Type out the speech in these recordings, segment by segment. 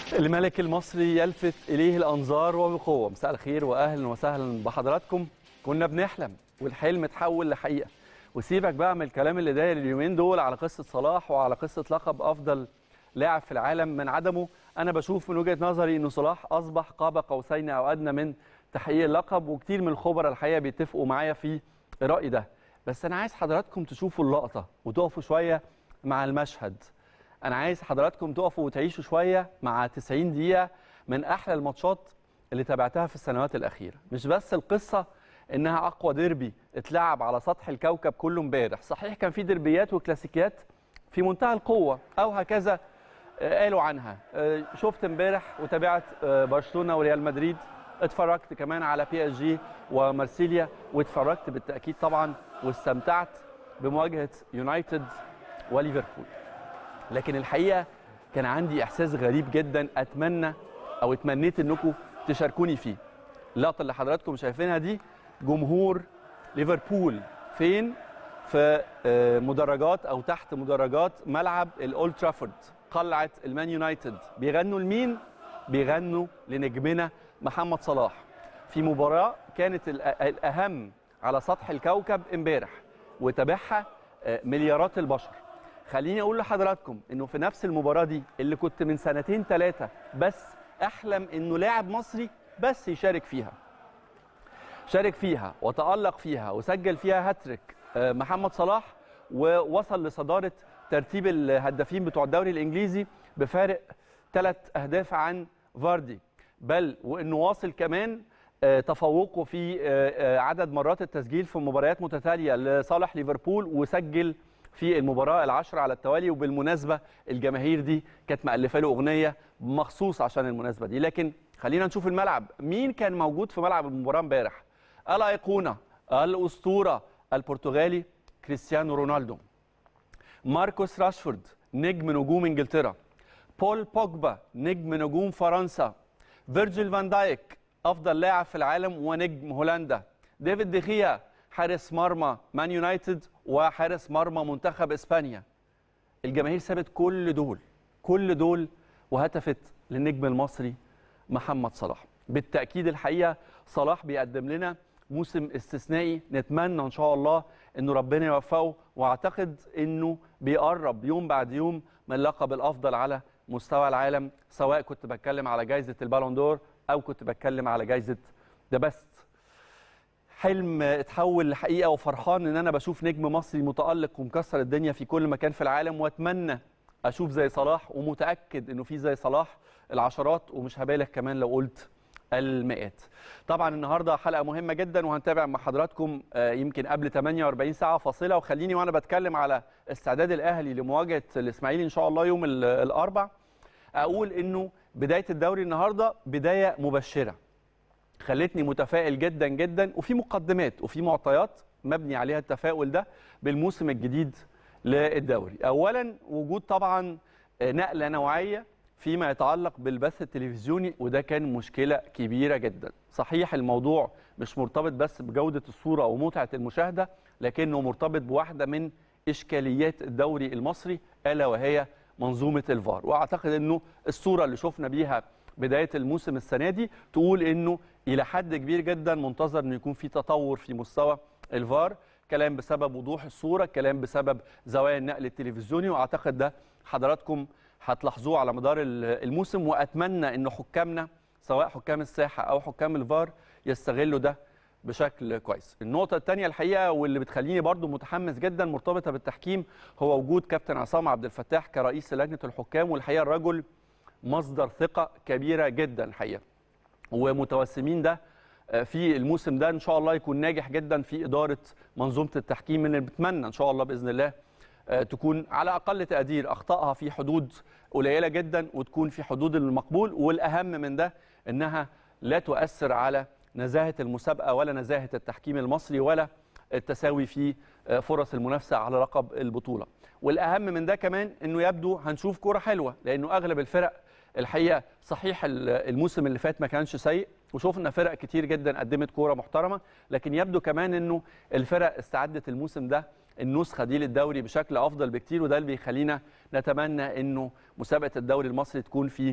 الملك المصري يلفت إليه الأنظار وبقوة مساء الخير وأهلا وسهلا بحضراتكم كنا بنحلم والحلم اتحول لحقيقة وسيبك بقى من الكلام اللي داير اليومين دول على قصة صلاح وعلى قصة لقب أفضل لاعب في العالم من عدمه أنا بشوف من وجهة نظري إنه صلاح أصبح قاب قوسين أو أدنى من تحقيق اللقب وكتير من الخبراء الحقيقة بيتفقوا معايا في الرأي ده بس أنا عايز حضراتكم تشوفوا اللقطة وتقفوا شوية مع المشهد انا عايز حضراتكم تقفوا وتعيشوا شويه مع 90 دقيقه من احلى الماتشات اللي تابعتها في السنوات الاخيره مش بس القصه انها اقوى ديربي اتلعب على سطح الكوكب كله امبارح صحيح كان في ديربيات وكلاسيكيات في منتهى القوه او هكذا قالوا عنها شفت امبارح وتابعت برشلونه وريال مدريد اتفرجت كمان على بي اس جي ومارسيليا واتفرجت بالتاكيد طبعا واستمتعت بمواجهه يونايتد وليفربول لكن الحقيقه كان عندي احساس غريب جدا اتمنى او اتمنيت انكم تشاركوني فيه اللقطه اللي حضراتكم شايفينها دي جمهور ليفربول فين في مدرجات او تحت مدرجات ملعب الاولد ترافورد قلعه المان يونايتد بيغنوا لمين بيغنوا لنجمنا محمد صلاح في مباراه كانت الاهم على سطح الكوكب امبارح وتابعها مليارات البشر خليني اقول لحضراتكم انه في نفس المباراه دي اللي كنت من سنتين ثلاثه بس احلم انه لاعب مصري بس يشارك فيها شارك فيها وتالق فيها وسجل فيها هاتريك محمد صلاح ووصل لصداره ترتيب الهدافين بتوع الدوري الانجليزي بفارق ثلاث اهداف عن فاردي بل وانه واصل كمان تفوقه في عدد مرات التسجيل في مباريات متتاليه لصالح ليفربول وسجل في المباراه العشرة على التوالي وبالمناسبه الجماهير دي كانت مألفه له اغنيه مخصوص عشان المناسبه دي لكن خلينا نشوف الملعب مين كان موجود في ملعب المباراه امبارح الايقونه الاسطوره البرتغالي كريستيانو رونالدو ماركوس راشفورد نجم نجوم انجلترا بول بوجبا نجم نجوم فرنسا فيرجيل فان دايك افضل لاعب في العالم ونجم هولندا ديفيد دخيا حارس مرمى مان يونايتد وحارس مرمى منتخب اسبانيا الجماهير سابت كل دول كل دول وهتفت للنجم المصري محمد صلاح بالتاكيد الحقيقه صلاح بيقدم لنا موسم استثنائي نتمنى ان شاء الله انه ربنا يوفقه واعتقد انه بيقرب يوم بعد يوم من لقب الافضل على مستوى العالم سواء كنت بتكلم على جائزه البالون دور او كنت بتكلم على جائزه ذا بيست حلم اتحول لحقيقه وفرحان ان انا بشوف نجم مصري متالق ومكسر الدنيا في كل مكان في العالم واتمنى اشوف زي صلاح ومتاكد انه في زي صلاح العشرات ومش هبالغ كمان لو قلت المئات. طبعا النهارده حلقه مهمه جدا وهنتابع مع حضراتكم يمكن قبل 48 ساعه فاصله وخليني وانا بتكلم على استعداد الاهلي لمواجهه الاسماعيلي ان شاء الله يوم الاربع اقول انه بدايه الدوري النهارده بدايه مبشره. خلتني متفائل جدا جدا وفي مقدمات وفي معطيات مبني عليها التفاؤل ده بالموسم الجديد للدوري اولا وجود طبعا نقله نوعيه فيما يتعلق بالبث التلفزيوني وده كان مشكله كبيره جدا صحيح الموضوع مش مرتبط بس بجوده الصوره او متعه المشاهده لكنه مرتبط بواحده من اشكاليات الدوري المصري الا وهي منظومه الفار واعتقد انه الصوره اللي شفنا بيها بدايه الموسم السنه دي تقول انه الى حد كبير جدا منتظر انه يكون في تطور في مستوى الفار كلام بسبب وضوح الصوره كلام بسبب زوايا النقل التلفزيوني واعتقد ده حضراتكم هتلاحظوه على مدار الموسم واتمنى انه حكامنا سواء حكام الساحه او حكام الفار يستغلوا ده بشكل كويس النقطة الثانية الحقيقة واللي بتخليني برضو متحمس جدا مرتبطة بالتحكيم هو وجود كابتن عصام عبد الفتاح كرئيس لجنة الحكام والحقيقة الرجل مصدر ثقة كبيرة جدا الحقيقة ومتوسمين ده في الموسم ده ان شاء الله يكون ناجح جدا في اداره منظومه التحكيم من بتمنى ان شاء الله باذن الله تكون على اقل تقدير اخطائها في حدود قليله جدا وتكون في حدود المقبول والاهم من ده انها لا تؤثر على نزاهه المسابقه ولا نزاهه التحكيم المصري ولا التساوي في فرص المنافسه على لقب البطوله والاهم من ده كمان انه يبدو هنشوف كوره حلوه لانه اغلب الفرق الحقيقه صحيح الموسم اللي فات ما كانش سيء وشوفنا فرق كتير جدا قدمت كوره محترمه لكن يبدو كمان انه الفرق استعدت الموسم ده النسخه دي للدوري بشكل افضل بكتير وده اللي بيخلينا نتمنى انه مسابقه الدوري المصري تكون في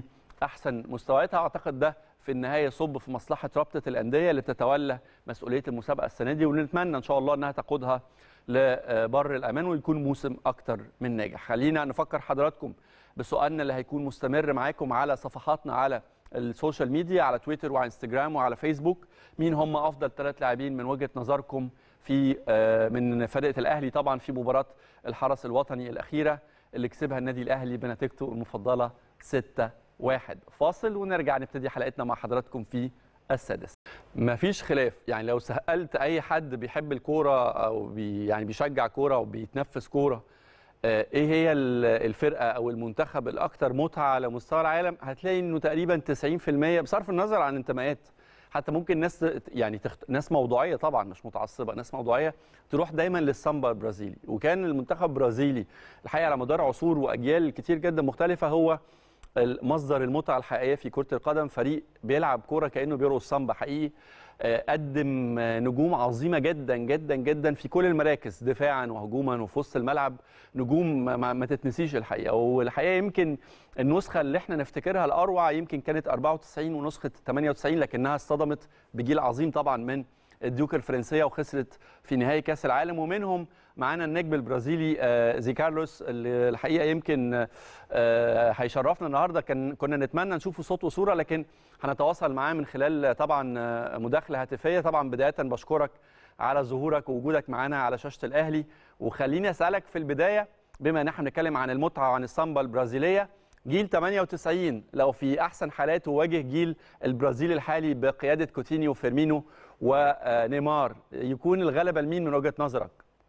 احسن مستوياتها اعتقد ده في النهايه يصب في مصلحه رابطه الانديه اللي تتولى مسؤوليه المسابقه السنه دي ونتمنى ان شاء الله انها تقودها لبر الامان ويكون موسم اكتر من ناجح خلينا نفكر حضراتكم بسؤالنا اللي هيكون مستمر معاكم على صفحاتنا على السوشيال ميديا على تويتر وانستجرام وعلى فيسبوك مين هم افضل ثلاث لاعبين من وجهه نظركم في من فرقه الاهلي طبعا في مباراه الحرس الوطني الاخيره اللي كسبها النادي الاهلي بنتيجته المفضله 6 1 فاصل ونرجع نبتدي حلقتنا مع حضراتكم في السادس مفيش خلاف يعني لو سالت اي حد بيحب الكوره او بي يعني بيشجع كوره وبيتنفس كوره ايه هي الفرقه او المنتخب الاكثر متعه على مستوى العالم هتلاقي انه تقريبا 90% بصرف النظر عن انتماءات حتى ممكن ناس يعني تخت... ناس موضوعيه طبعا مش متعصبه ناس موضوعيه تروح دايما للسامبا البرازيلي وكان المنتخب البرازيلي الحقيقه على مدار عصور واجيال كتير جدا مختلفه هو مصدر المتعه الحقيقيه في كره القدم فريق بيلعب كوره كانه بيرقص سامبا حقيقي قدم نجوم عظيمه جدا جدا جدا في كل المراكز دفاعا وهجوما وفي وسط الملعب نجوم ما, ما تتنسيش الحقيقه والحقيقه يمكن النسخه اللي احنا نفتكرها الاروع يمكن كانت 94 ونسخه 98 لكنها اصطدمت بجيل عظيم طبعا من الديوك الفرنسيه وخسرت في نهائي كاس العالم ومنهم معانا النجم البرازيلي زي كارلوس اللي الحقيقه يمكن هيشرفنا النهارده كان كنا نتمنى نشوفه صوت وصوره لكن هنتواصل معاه من خلال طبعا مداخله هاتفيه طبعا بدايه بشكرك على ظهورك ووجودك معانا على شاشه الاهلي وخليني اسالك في البدايه بما ان احنا بنتكلم عن المتعه وعن السامبا البرازيليه جيل 98 لو في احسن حالاته واجه جيل البرازيل الحالي بقياده كوتينيو وفيرمينو ونيمار يكون الغلبه لمين من وجهه نظرك؟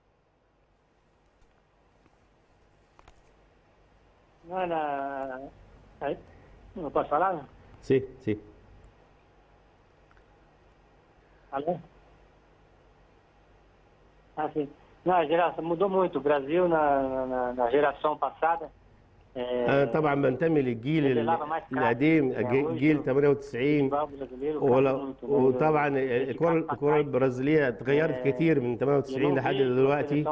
Ana. Aí? Não posso falar? Não? Sim, sim. Alô? Ah, sim. Não, a geração mudou muito. O Brasil, na, na, na geração passada. انا طبعا بنتمي للجيل القديم جيل 98 ولا وطبعا الكره الكره البرازيليه اتغيرت كتير من 98 لحد دلوقتي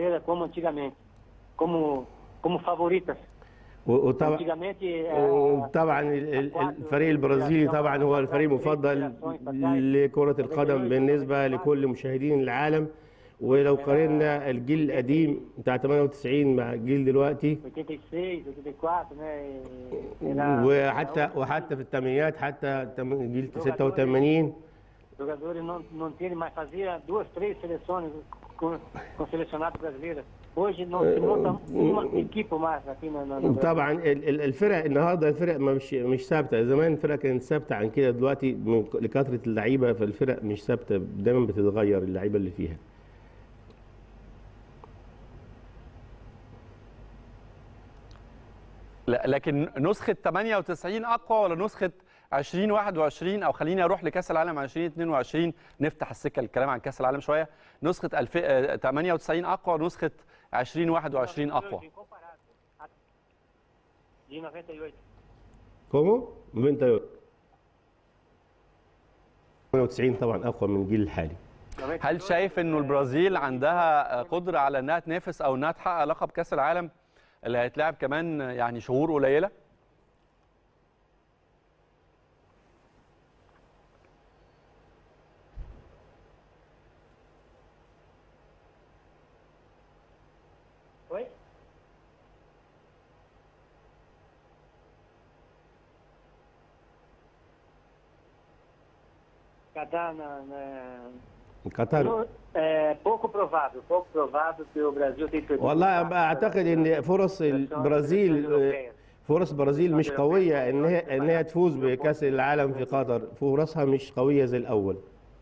وطبعا وطبعا الفريق البرازيلي طبعا هو الفريق المفضل لكره القدم بالنسبه لكل مشاهدين العالم ولو قارنا الجيل القديم بتاع 98 مع الجيل دلوقتي وحتى وحتى في الثمانينات حتى جيل 86 jogadores não, não tinham mais fazia duas, três seleções com, com selecionado brasileiro. Hoje não se monta uma equipe mais aqui na, na طبعا الفرق النهارده الفرق مش مش ثابته زمان الفرق كانت ثابته عن كده دلوقتي لكثره اللعيبه فالفرق مش ثابته دايما بتتغير اللعيبه اللي فيها لا لكن نسخه 98 اقوى ولا نسخه 2021 او خليني اروح لكاس العالم 2022 نفتح السكه للكلام عن كاس العالم شويه نسخه 98 اقوى ونسخه 2021 اقوى كومو 98 98 طبعا اقوى من الجيل الحالي هل شايف انه البرازيل عندها قدره على انها تنافس او انها تحقق لقب كاس العالم اللي هيتلعب كمان يعني شهور قليله Catar na, na... قطر É pouco provável, pouco provável que o Brasil tenha perdido. والله اعتقد ان فرص البرازيل فرص البرازيل مش قويه ان هي ان هي تفوز بكاس العالم في قطر فرصها مش قويه زي الاول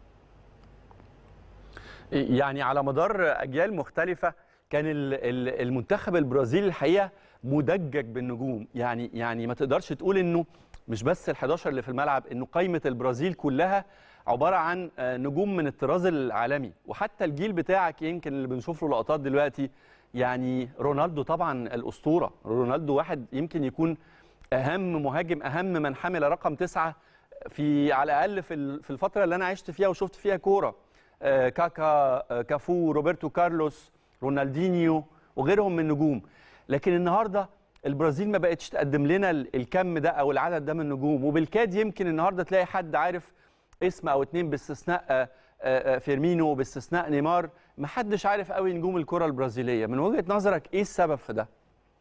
يعني على مدار اجيال مختلفه كان المنتخب البرازيلي الحقيقه مدجج بالنجوم يعني يعني ما تقدرش تقول انه مش بس ال11 اللي في الملعب انه قائمه البرازيل كلها عباره عن نجوم من الطراز العالمي وحتى الجيل بتاعك يمكن اللي بنشوف له لقطات دلوقتي يعني رونالدو طبعا الاسطوره رونالدو واحد يمكن يكون اهم مهاجم اهم من حمل رقم تسعة في على الاقل في الفتره اللي انا عشت فيها وشفت فيها كوره كاكا كافو روبرتو كارلوس رونالدينيو وغيرهم من النجوم لكن النهارده البرازيل ما بقتش تقدم لنا ال- الكم ده او العدد ده من النجوم وبالكاد يمكن النهارده تلاقي حد عارف اسم او اتنين باستثناء آه، آه، آه، فيرمينو وباستثناء نيمار ما حدش عارف قوي نجوم الكره البرازيليه من وجهه نظرك ايه السبب في ده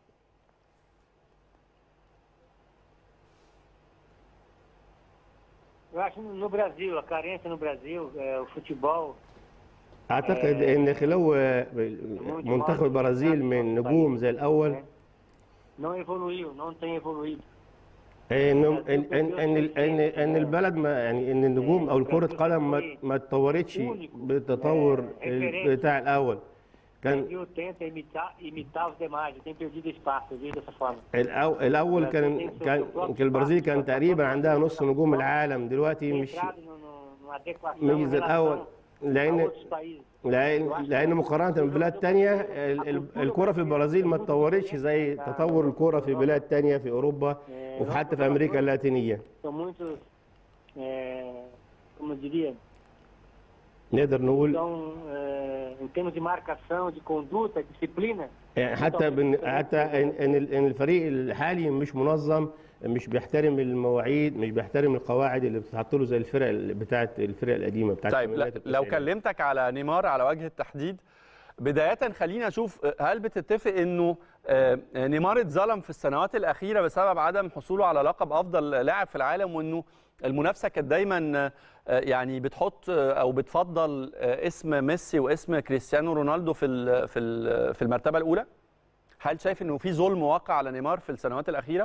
Eu acho no Brasil, a carência no Brasil, é, o futebol, اعتقد ان خلو منتخب البرازيل من نجوم زي الاول não evoluiu, não tem evoluído. ان ان ان ان ان, إن البلد ما يعني ان النجوم او كره قدم ما ما اتطورتش بالتطور ال- بتاع الاول O كان Brasil tenta imitar, imitar os demais, tem perdido espaço, eu vejo dessa forma. الأو- الاول كان كان كان البرازيل كان تقريبا عندها نص نجوم العالم دلوقتي Tem مش entrado no- no- numa adequação مش em زي relação الاول a لان outros países. لان لان مقارنه ببلاد تانية ال- ال- الكره في البرازيل ما اتطورتش زي تطور الكره في بلاد تانية في اوروبا وفي حتى في امريكا اللاتينيه São muitos, é, como eu diria, نقدر نقول então, é, em termos de marcação, de conduta, disciplina, يعني حتى بن حتى ان ان ال- إن الفريق الحالي مش منظم مش بيحترم المواعيد مش بيحترم القواعد اللي بتتحط له زي الفرق ال- بتاعت الفرق القديمه بتاعت طيب لا- الثمانينات لو والتسعينات. كلمتك على نيمار على وجه التحديد بداية خلينا أشوف آه، هل بتتفق إنه آه، نيمار اتظلم في السنوات الأخيرة بسبب عدم حصوله على لقب أفضل لاعب في العالم وإنه المنافسة كانت دايما آه، يعني بتحط آه، أو بتفضل آه، اسم ميسي واسم كريستيانو رونالدو في ال- في ال- في المرتبة الأولى؟ هل شايف إنه في ظلم واقع على نيمار في السنوات الأخيرة؟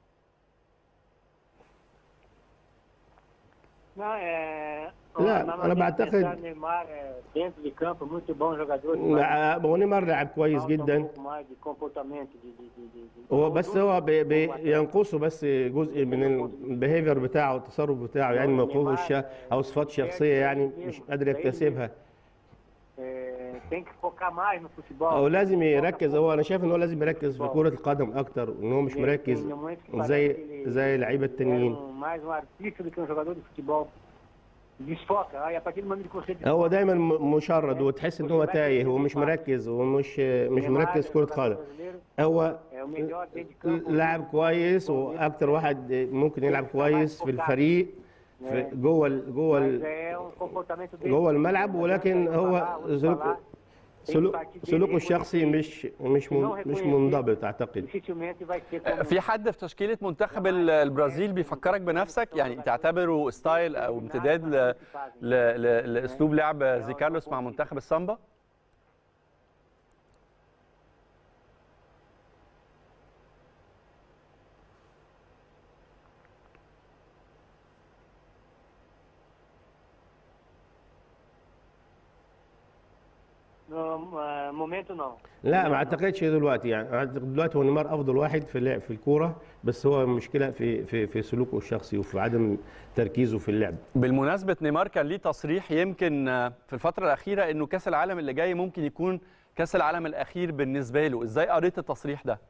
Não, é, لا، na- na أنا minha بعتقد- pensar, Neymar é, dentro de campo, muito bom jogador. مع- هو نيمار لاعب كويس falta um جدا pouco mais de comportamento, de, de, de, de, de هو بس هو بي- بي- conduta. ينقصه بس جزء من البيهيفير بتاعه التصرف بتاعه يعني موقفه الش او صفات شخصيه يعني مش قادر يكتسبها É, tem que focar mais no futebol. او لازم يركز هو انا شايف ان هو لازم يركز في كره القدم اكتر وان هو مش مركز زي زي اللعيبه Era التانيين um- mais um artista do que um jogador de futebol. Desfoca. Aí a partir do momento que você desfoca, هو دايما م- مشرد وتحس ان هو تايه ومش مركز ومش مش Neymar مركز é في كره jogador قدم brasileiro, هو É o melhor dentro de campo. لاعب كويس واكتر واحد ممكن يلعب كويس في الفريق في جوه ال- جوه Mas ال- é um comportamento dele. جوه الملعب ولكن Não adianta هو falar, vou سلوك falar. سلوك سلوكه الشخصي مش مش من- مش منضبط اعتقد Dificilmente vai ser como... في حد في تشكيلة منتخب ال- البرازيل بيفكرك بنفسك يعني تعتبره ستايل أو امتداد ل... ل... ل... لأسلوب لعب زي كارلوس مع منتخب السامبا؟ No ah, momento, não. لا ما اعتقدش دلوقتي يعني أعتقد دلوقتي هو نيمار افضل واحد في اللعب في الكوره بس هو المشكله في في في سلوكه الشخصي وفي عدم تركيزه في اللعب بالمناسبة نيمار كان ليه تصريح يمكن آه، في الفترة الأخيرة إنه كأس العالم اللي جاي ممكن يكون كأس العالم الأخير بالنسبة له، إزاي قريت التصريح ده؟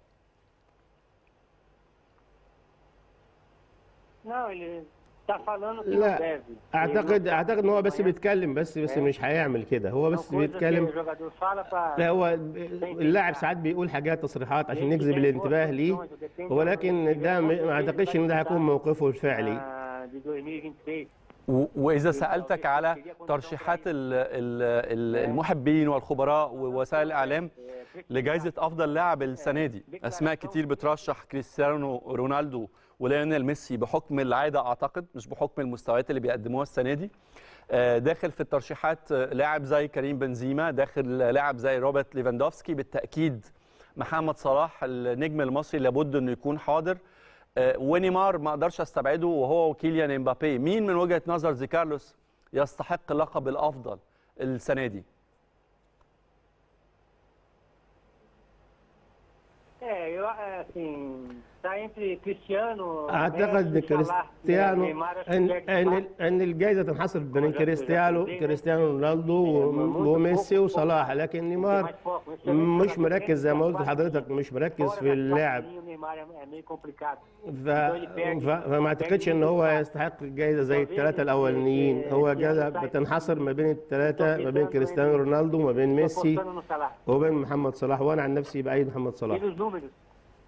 Não, ele tá falando que لا não deve. اعتقد Ele não- اعتقد ان هو بس بيتكلم بس بس مش هيعمل كده هو São بس coisas que بيتكلم o jogador fala pra... لا هو اللاعب ساعات بيقول حاجات تصريحات عشان يجذب الانتباه ليه ولكن ده م- ما اعتقدش ان ده هيكون موقفه الفعلي ah, de 2026. و- وإذا سألتك على ترشيحات ال- ال- ال- المحبين والخبراء ووسائل الإعلام لجائزة أفضل لاعب السنة دي أسماء كتير بترشح كريستيانو رونالدو وليونيل ميسي بحكم العادة أعتقد مش بحكم المستويات اللي بيقدموها السنة دي آه، داخل في الترشيحات آه، لاعب زي كريم بنزيما داخل لاعب زي روبرت ليفاندوفسكي بالتأكيد محمد صلاح النجم المصري لابد انه يكون حاضر آه، ونيمار ما اقدرش استبعده وهو وكيليان امبابي مين من وجهة نظر زي كارلوس يستحق لقب الافضل السنة دي É, eu, assim, tá entre Cristiano, اعتقد Messi, Salah, كريستيانو Neymar, acho que ان perde ان espaço. ان الجائزه تنحصر بين كريستيانو كريستيانو رونالدو وميسي وصلاح لكن نيمار مش مركز زي ما قلت لحضرتك مش مركز Fora في da اللعب caixinha, o Neymar é, é meio complicado. ف... ف... فما اعتقدش ان هو يستحق الجائزه زي الثلاثه الاولانيين هو جائزه بتنحصر ما بين الثلاثه ما بين كريستيانو رونالدو ما بين Tô ميسي apostando no Salah. وبين محمد صلاح وانا عن نفسي بايد محمد صلاح Pelos números,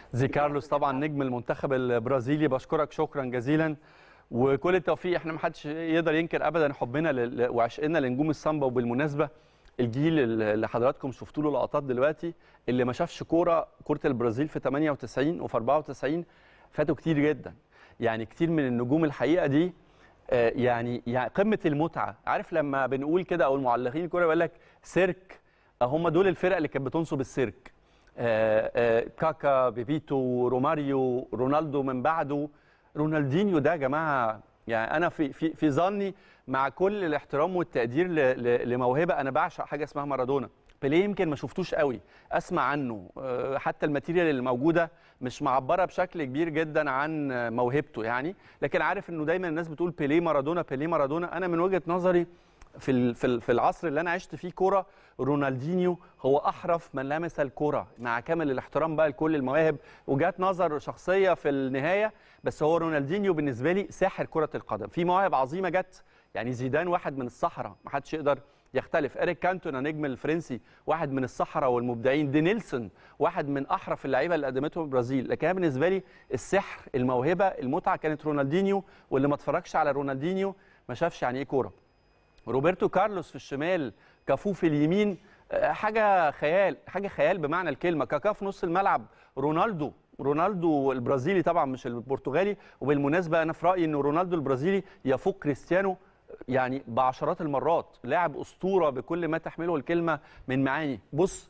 زي كارلوس طبعا نجم المنتخب البرازيلي بشكرك شكرا جزيلا وكل التوفيق احنا ما حدش يقدر ينكر ابدا حبنا لل- وعشقنا لنجوم السامبا وبالمناسبه الجيل اللي حضراتكم شفتوا له لقطات دلوقتي اللي ما شافش كوره كره البرازيل في 98 وفي 94 فاتوا كتير جدا يعني كتير من النجوم الحقيقه دي آه، يعني يعني قمه المتعه عارف لما بنقول كده او المعلقين الكوره يقول لك سيرك آه، هم دول الفرق اللي كانت بتنصب السيرك آه، آه، كاكا بيبيتو روماريو رونالدو من بعده رونالدينيو ده يا جماعه يعني انا في في في ظني مع كل الاحترام والتقدير ل- ل- لموهبه انا بعشق حاجه اسمها مارادونا بيليه يمكن ما شفتوش قوي اسمع عنه آه، حتى الماتيريال اللي موجوده مش معبره بشكل كبير جدا عن آه، موهبته يعني لكن عارف انه دايما الناس بتقول بيليه مارادونا بيليه مارادونا انا من وجهه نظري في ال- في ال- في العصر اللي انا عشت فيه كوره رونالدينيو هو احرف من لمس الكوره مع كامل الاحترام بقى لكل المواهب وجهات نظر شخصيه في النهايه بس هو رونالدينيو بالنسبه لي ساحر كره القدم في مواهب عظيمه جت يعني زيدان واحد من الصحراء ما حدش يقدر يختلف اريك كانتونا نجم الفرنسي واحد من الصحراء والمبدعين دي نيلسون واحد من احرف اللعيبه اللي قدمتهم البرازيل لكن أنا بالنسبه لي السحر الموهبه المتعه كانت رونالدينيو واللي ما اتفرجش على رونالدينيو ما شافش يعني ايه كوره روبرتو كارلوس في الشمال كافو في اليمين آه، حاجه خيال حاجه خيال بمعنى الكلمه كاكا في نص الملعب رونالدو رونالدو البرازيلي طبعا مش البرتغالي وبالمناسبه انا في رايي ان رونالدو البرازيلي يفوق كريستيانو يعني بعشرات المرات لاعب اسطوره بكل ما تحمله الكلمه من معاني بص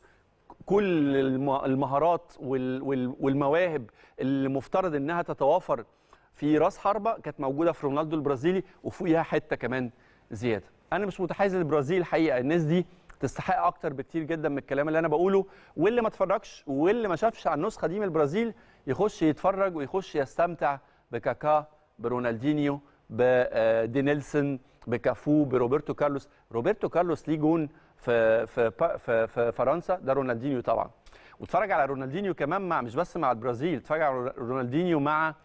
كل الم- المهارات وال- وال- والمواهب اللي مفترض انها تتوافر في راس حربه كانت موجوده في رونالدو البرازيلي وفوقيها حته كمان زياده انا مش متحيز للبرازيل الحقيقه الناس دي تستحق اكتر بكتير جدا من الكلام اللي انا بقوله واللي ما اتفرجش واللي ما شافش على النسخه دي من البرازيل يخش يتفرج ويخش يستمتع بكاكا برونالدينيو بدي نيلسون بكافو بروبرتو كارلوس روبرتو كارلوس ليه جون في في با- في, في فرنسا ده رونالدينيو طبعا واتفرج على رونالدينيو كمان مع مش بس مع البرازيل اتفرج على رونالدينيو مع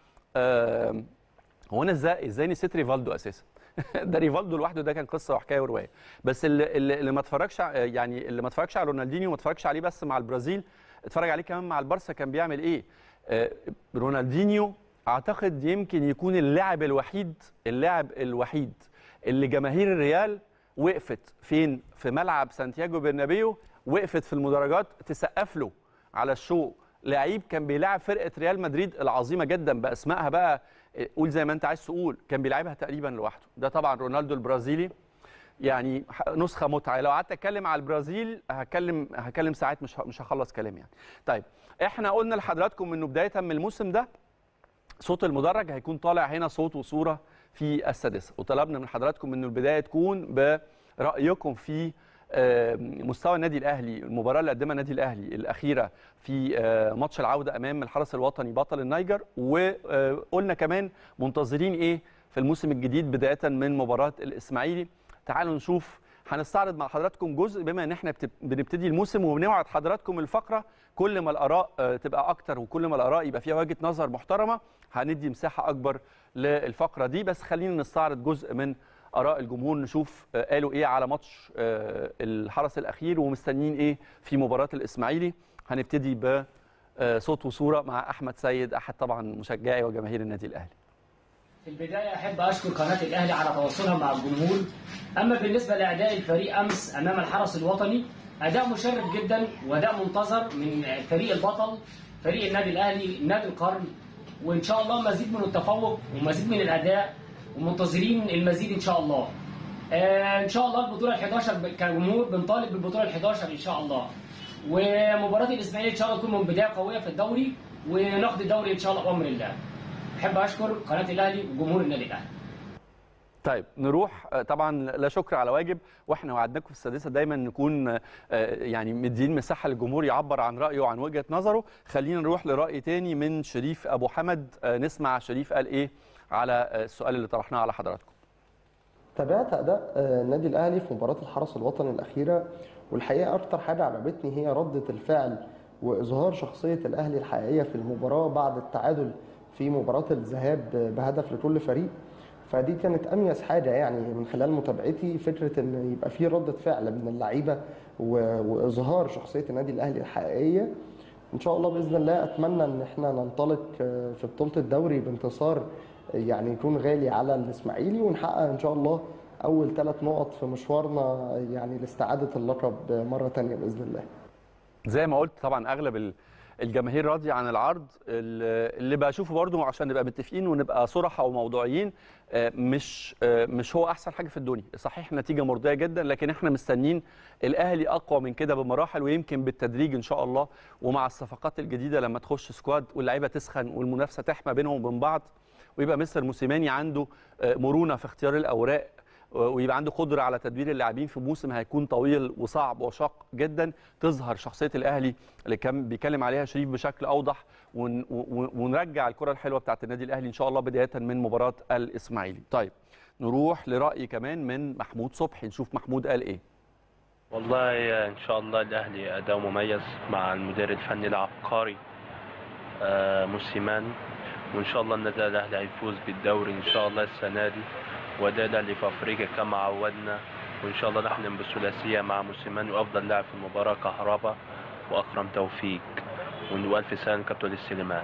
آم، هو انا ازاي ازاي نسيت ريفالدو اساسا ده ريفالدو لوحده ده كان قصه وحكايه وروايه بس اللي, اللي اللي ما اتفرجش ع- يعني اللي ما اتفرجش على رونالدينيو ما اتفرجش عليه بس مع البرازيل اتفرج عليه كمان مع البارسا كان بيعمل ايه آه، رونالدينيو اعتقد يمكن يكون اللاعب الوحيد اللاعب الوحيد اللي جماهير الريال وقفت فين في ملعب سانتياغو برنابيو وقفت في المدرجات تسقف له على الشو لعيب كان بيلعب فرقه ريال مدريد العظيمه جدا باسمائها بقى إيه، قول زي ما انت عايز تقول كان بيلعبها تقريبا لوحده ده طبعا رونالدو البرازيلي يعني ح- نسخه متعه لو قعدت اتكلم على البرازيل هتكلم هتكلم ساعات مش ه- مش هخلص كلام يعني طيب احنا قلنا لحضراتكم انه بدايه من الموسم ده صوت المدرج هيكون طالع هنا صوت وصوره في السادسه وطلبنا من حضراتكم انه البدايه تكون برايكم في آه، مستوى النادي الاهلي المباراه اللي قدمها النادي الاهلي الاخيره في آه، ماتش العوده امام الحرس الوطني بطل النيجر وقلنا كمان منتظرين ايه في الموسم الجديد بدايه من مباراه الاسماعيلي تعالوا نشوف هنستعرض مع حضراتكم جزء بما ان احنا بتب- بنبتدي الموسم وبنوعد حضراتكم الفقره كل ما الاراء آه، تبقى اكتر وكل ما الاراء يبقى فيها وجهه نظر محترمه هندي مساحه اكبر للفقره دي بس خلينا نستعرض جزء من اراء الجمهور نشوف آه، قالوا ايه على ماتش آه، الحرس الاخير ومستنيين ايه في مباراه الاسماعيلي هنبتدي بصوت وصوره مع احمد سيد احد طبعا مشجعي وجماهير النادي الاهلي في البداية أحب أشكر قناة الأهلي على تواصلها مع الجمهور أما بالنسبة لأداء الفريق أمس أمام الحرس الوطني أداء مشرف جدا وأداء منتظر من فريق البطل فريق النادي الأهلي نادي القرن وإن شاء الله مزيد من التفوق ومزيد من الأداء ومنتظرين المزيد إن شاء الله آه، إن شاء الله البطولة ال 11 كجمهور بنطالب بالبطولة ال 11 إن شاء الله ومباراة الإسماعيلي إن شاء الله تكون من بداية قوية في الدوري وناخد الدوري إن شاء الله بأمر الله احب اشكر قناه الاهلي وجمهور النادي الاهلي طيب نروح آه، طبعا لا شكر على واجب واحنا وعدناكم في السادسه دايما نكون آه، يعني مدين مساحه للجمهور يعبر عن رايه وعن وجهه نظره خلينا نروح لراي تاني من شريف ابو حمد آه، نسمع شريف قال ايه على آه، السؤال اللي طرحناه على حضراتكم تابعت اداء آه، النادي الاهلي في مباراه الحرس الوطني الاخيره والحقيقه اكتر حاجه عجبتني هي رده الفعل واظهار شخصيه الاهلي الحقيقيه في المباراه بعد التعادل في مباراه الذهاب بهدف لكل فريق فدي كانت اميز حاجه يعني من خلال متابعتي فكره ان يبقى في رده فعل من اللعيبه و- واظهار شخصيه النادي الاهلي الحقيقيه ان شاء الله باذن الله اتمنى ان احنا ننطلق آه، في بطوله الدوري بانتصار آه، يعني يكون غالي على الاسماعيلي ونحقق ان شاء الله اول ثلاث نقط في مشوارنا آه، يعني لاستعاده اللقب آه، مره تانية باذن الله زي ما قلت طبعا اغلب ال- الجماهير راضيه عن العرض ال- اللي بشوفه برضو عشان نبقى متفقين ونبقى صراحه وموضوعيين آه، مش آه، مش هو احسن حاجه في الدنيا صحيح نتيجه مرضيه جدا لكن احنا مستنيين الاهلي اقوى من كده بمراحل ويمكن بالتدريج ان شاء الله ومع الصفقات الجديده لما تخش سكواد واللعيبه تسخن والمنافسه تحمى بينهم وبين بعض ويبقى مستر موسيماني عنده آه، مرونه في اختيار الاوراق ويبقى عنده قدره على تدوير اللاعبين في موسم هيكون طويل وصعب وشاق جدا تظهر شخصيه الاهلي اللي كان بيتكلم عليها شريف بشكل اوضح ون ون- ونرجع الكره الحلوه بتاعت النادي الاهلي ان شاء الله بدايه من مباراه الاسماعيلي. طيب نروح لراي كمان من محمود صبحي نشوف محمود قال ايه. والله ان شاء الله الاهلي اداء مميز مع المدير الفني العبقري آه، موسيماني وان شاء الله النادي الاهلي هيفوز بالدوري ان شاء الله السنه دي وده الاهلي في افريقيا كما عودنا وان شاء الله نحلم بالثلاثيه مع موسيماني وافضل لاعب في المباراه كهربا واكرم توفيق والف سنه كابتن السليمان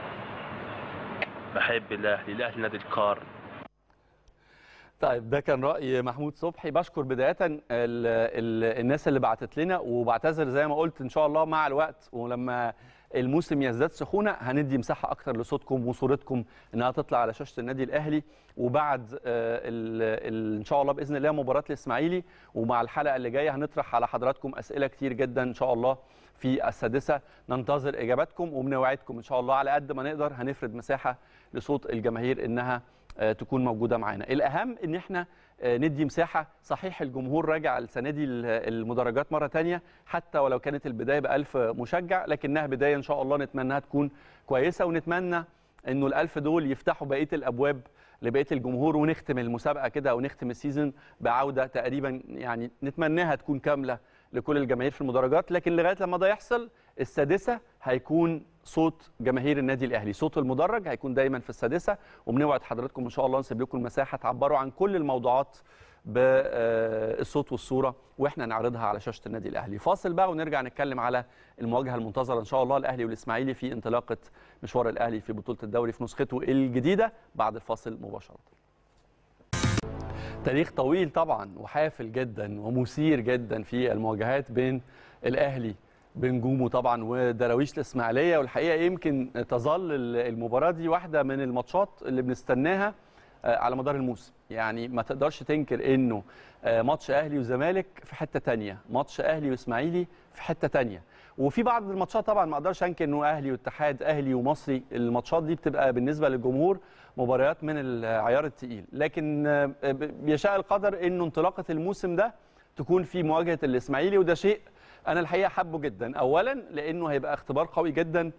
بحب الاهلي الاهلي نادي القرن طيب ده كان راي محمود صبحي بشكر بدايه ال ال الناس اللي بعتت لنا وبعتذر زي ما قلت ان شاء الله مع الوقت ولما الموسم يزداد سخونه هندي مساحه اكتر لصوتكم وصورتكم انها تطلع على شاشه النادي الاهلي وبعد آه، ال- ال- ان شاء الله باذن الله مباراه الاسماعيلي ومع الحلقه اللي جايه هنطرح على حضراتكم اسئله كتير جدا ان شاء الله في السادسه ننتظر اجاباتكم وبنوعدكم ان شاء الله على قد ما نقدر هنفرد مساحه لصوت الجماهير انها آه، تكون موجوده معانا الاهم ان احنا آه، ندي مساحه صحيح الجمهور راجع السنه دي ال- المدرجات مره تانية حتى ولو كانت البدايه ب 1000 مشجع لكنها بدايه ان شاء الله نتمناها تكون كويسه ونتمنى انه الألف دول يفتحوا بقيه الابواب لبقيه الجمهور ونختم المسابقه كده او نختم السيزون بعوده تقريبا يعني نتمناها تكون كامله لكل الجماهير في المدرجات لكن لغايه لما ده يحصل السادسه هيكون صوت جماهير النادي الاهلي صوت المدرج هيكون دايما في السادسه وبنوعد حضراتكم ان شاء الله نسيب لكم المساحه تعبروا عن كل الموضوعات بالصوت والصوره واحنا نعرضها على شاشه النادي الاهلي فاصل بقى ونرجع نتكلم على المواجهه المنتظره ان شاء الله الاهلي والاسماعيلي في انطلاقه مشوار الاهلي في بطوله الدوري في نسخته الجديده بعد الفاصل مباشره تاريخ طويل طبعا وحافل جدا ومثير جدا في المواجهات بين الاهلي بنجومه طبعا ودراويش الاسماعيليه والحقيقه يمكن تظل المباراه دي واحده من الماتشات اللي بنستناها آه، على مدار الموسم يعني ما تقدرش تنكر انه آه، ماتش اهلي وزمالك في حته تانية ماتش اهلي واسماعيلي في حته تانية وفي بعض الماتشات طبعا ما اقدرش انكر انه اهلي واتحاد اهلي ومصري الماتشات دي بتبقى بالنسبه للجمهور مباريات من العيار التقيل لكن آه، ب- بيشاء القدر انه انطلاقه الموسم ده تكون في مواجهه الاسماعيلي وده شيء انا الحقيقه حابه جدا اولا لانه هيبقى اختبار قوي جدا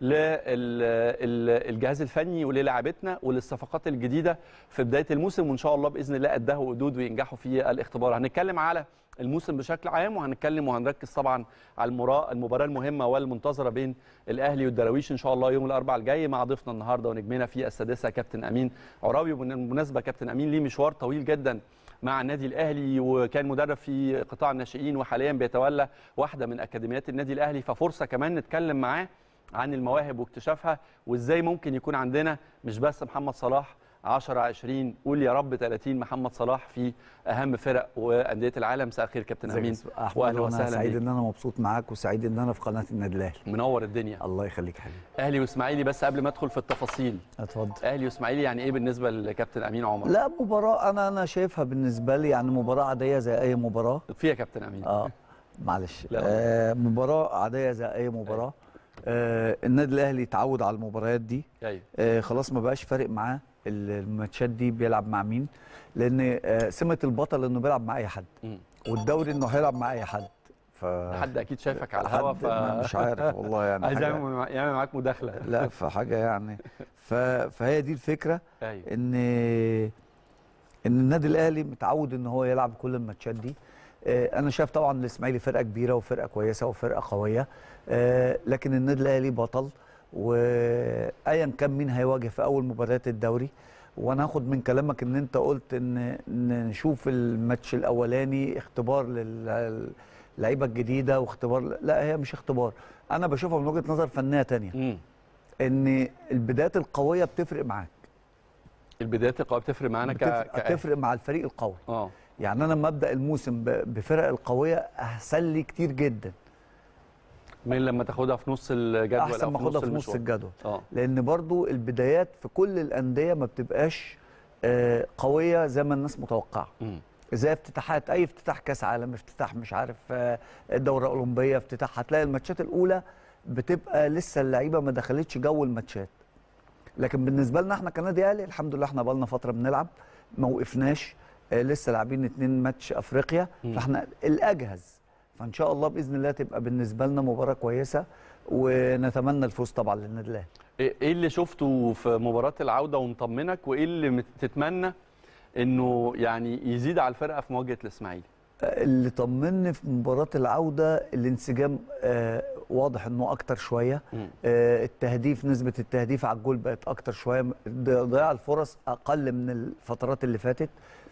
للجهاز الفني وللاعبتنا وللصفقات الجديده في بدايه الموسم وان شاء الله باذن الله قدها وقدود وينجحوا في الاختبار هنتكلم على الموسم بشكل عام وهنتكلم وهنركز طبعا على المرا- المباراه المهمه والمنتظره بين الاهلي والدراويش ان شاء الله يوم الاربعاء الجاي مع ضيفنا النهارده ونجمنا في السادسه كابتن امين عرابي وبالمناسبه كابتن امين ليه مشوار طويل جدا مع النادي الاهلي وكان مدرب في قطاع الناشئين وحاليا بيتولى واحده من اكاديميات النادي الاهلي ففرصه كمان نتكلم معاه عن المواهب واكتشافها وازاي ممكن يكون عندنا مش بس محمد صلاح 10 20 قول يا رب 30 محمد صلاح في اهم فرق وانديه العالم مساء الخير كابتن ازيك يا امين أستاذ احمد واهلا وانا وسهلا سعيد بيك ان انا مبسوط معاك وسعيد ان انا في قناه النادي الاهلي منور الدنيا الله يخليك حبيبي اهلي واسماعيلي بس قبل ما ادخل في التفاصيل اتفضل اهلي واسماعيلي يعني ايه بالنسبه لكابتن امين عمر لا مباراه انا انا شايفها بالنسبه لي يعني مباراه عاديه زي اي مباراه فيها كابتن امين اه معلش لا. آه مباراه عاديه زي اي مباراه آه النادي الاهلي اتعود على المباريات دي ايوه آه خلاص ما بقاش فارق معاه الماتشات دي بيلعب مع مين لان آه سمه البطل انه بيلعب مع اي حد مم. والدوري انه هيلعب مع اي حد ف حد اكيد شايفك على الهوا حد ف ما- مش عارف والله يعني عايز حاجة- يعمل يعمل معاك مداخله لا فحاجه يعني ف... فهي دي الفكره ايوه ان ان النادي الاهلي متعود ان هو يلعب كل الماتشات دي آه، انا شايف طبعا الاسماعيلي فرقه كبيره وفرقه كويسه وفرقه قويه آه، لكن النادي الاهلي بطل وايا كان مين هيواجه في اول مباريات الدوري وانا هاخد من كلامك ان انت قلت ان ان نشوف الماتش الاولاني اختبار لل اللعيبه الجديده واختبار لا هي مش اختبار انا بشوفها من وجهه نظر فنيه تانية مم. ان البدايات القويه بتفرق معاك البدايات القويه بتفرق معانا ك بتفرق, كأهلي. بتفرق مع الفريق القوي اه يعني انا لما ابدا الموسم ب- بفرق القويه احسن لي كتير جدا من لما تاخدها في نص الجدول احسن أو ما اخدها في نص المشوار. الجدول اه لان برضو البدايات في كل الانديه ما بتبقاش آه، قويه زي ما الناس متوقعه مم. زي افتتاحات اي افتتاح كاس عالم افتتاح مش عارف آه، الدوره الاولمبيه افتتاح هتلاقي الماتشات الاولى بتبقى لسه اللعيبه ما دخلتش جو الماتشات لكن بالنسبه لنا احنا كنادي اهلي الحمد لله احنا بقالنا فتره بنلعب ما وقفناش آه، لسه لاعبين اتنين ماتش افريقيا مم. فاحنا الاجهز فان شاء الله باذن الله تبقى بالنسبه لنا مباراه كويسه ونتمنى الفوز طبعا للنادي الاهلي ايه إيه اللي شفته في مباراه العوده ومطمنك وايه اللي مت- تتمنى انه يعني يزيد على الفرقه في مواجهه الاسماعيلي اللي طمني في مباراة العودة الانسجام آه واضح انه اكتر شوية مم. آه التهديف نسبة التهديف على الجول بقت اكتر شوية ض- ضياع الفرص اقل من الفترات اللي فاتت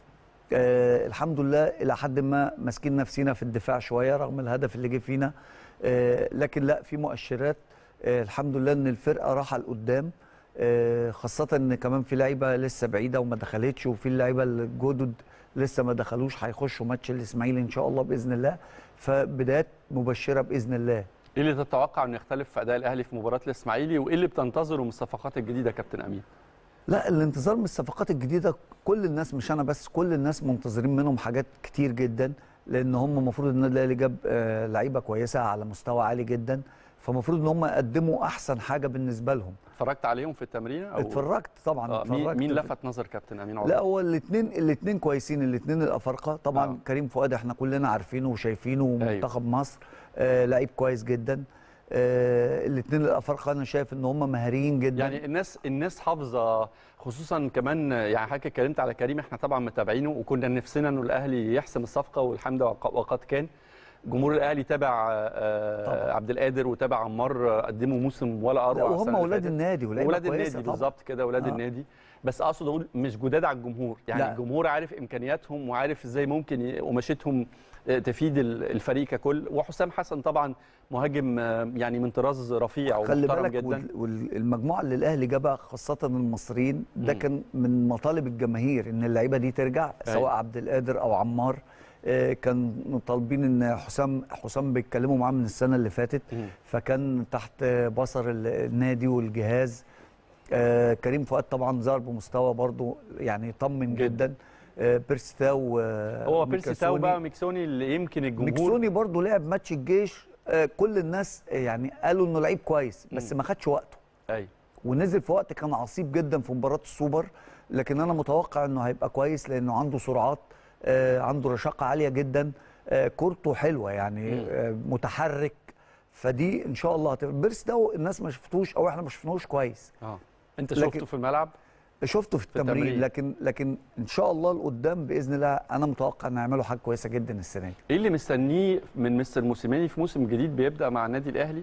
آه الحمد لله الى حد ما ماسكين نفسينا في الدفاع شوية رغم الهدف اللي جه فينا آه لكن لا في مؤشرات آه الحمد لله ان الفرقة راحة لقدام آه خاصة ان كمان في لعيبة لسه بعيدة وما دخلتش وفي اللعيبة الجدد لسه ما دخلوش هيخشوا ماتش الاسماعيلي ان شاء الله باذن الله فبدايات مبشره باذن الله ايه اللي تتوقع انه يختلف في اداء الاهلي في مباراه الاسماعيلي وايه اللي بتنتظره من الصفقات الجديده يا كابتن امين لا الانتظار من الصفقات الجديده كل الناس مش انا بس كل الناس منتظرين منهم حاجات كتير جدا لان هم المفروض النادي الاهلي جاب آه، لعيبه كويسه على مستوى عالي جدا فالمفروض ان هم يقدموا احسن حاجه بالنسبه لهم اتفرجت عليهم في التمرين او اتفرجت طبعا آه مين, اتفرجت مين في- لفت نظر كابتن امين عوض لا هو الاثنين الاثنين كويسين الاثنين الافارقه طبعا آه. آه. كريم فؤاد احنا كلنا عارفينه وشايفينه ومنتخب مصر آه لعيب كويس جدا آه الاثنين الافارقه انا شايف ان هم مهاريين جدا يعني الناس الناس حافظه خصوصا كمان يعني حضرتك اتكلمت على كريم احنا طبعا متابعينه وكنا نفسنا انه الاهلي يحسم الصفقه والحمد لله وق- وقد كان جمهور الاهلي تابع آه، طبعاً. عبد القادر وتابع عمار آه، قدموا موسم ولا لا اروع السنة وهم اللي اولاد فاتت. النادي ولعيبه ولاد كويسة النادي طبعاً. بالظبط كده ولاد آه. النادي بس اقصد اقول مش جداد على الجمهور يعني لا. الجمهور عارف امكانياتهم وعارف ازاي ممكن ي- قماشتهم آه، تفيد ال- الفريق ككل وحسام حسن طبعا مهاجم آه، يعني من طراز رفيع خلي ومحترم بالك جدا وال- والمجموعه اللي الاهلي جابها خاصه المصريين ده مم. كان من مطالب الجماهير ان اللعيبه دي ترجع أيوة. سواء عبد القادر او عمار آه، كان طالبين ان حسام حسام بيتكلموا معاه من السنه اللي فاتت مم. فكان تحت بصر ال- النادي والجهاز آه كريم فؤاد طبعا ظهر بمستوى برضو يعني يطمن جدا. جدا آه بيرستاو آه هو بيرسي تاو ميكاسوني. بقى ميكسوني اللي يمكن الجمهور ميكسوني برضو لعب ماتش الجيش آه كل الناس آه، يعني قالوا انه لعيب كويس بس مم. ما خدش وقته ايوه ونزل في وقت كان عصيب جدا في مباراه السوبر لكن انا متوقع انه هيبقى كويس لانه عنده سرعات آه عنده رشاقه عاليه جدا آه كورته حلوه يعني مم. آه متحرك فدي ان شاء الله هتبقى بيرس ده الناس ما شفتوش او احنا ما شفناهوش كويس اه انت لكن- شفته في الملعب شفته في التمرين, التمرين. لكن لكن ان شاء الله لقدام باذن الله انا متوقع ان يعملوا حاجه كويسه جدا السنه دي ايه اللي مستنيه من مستر موسيماني في موسم جديد بيبدا مع النادي الاهلي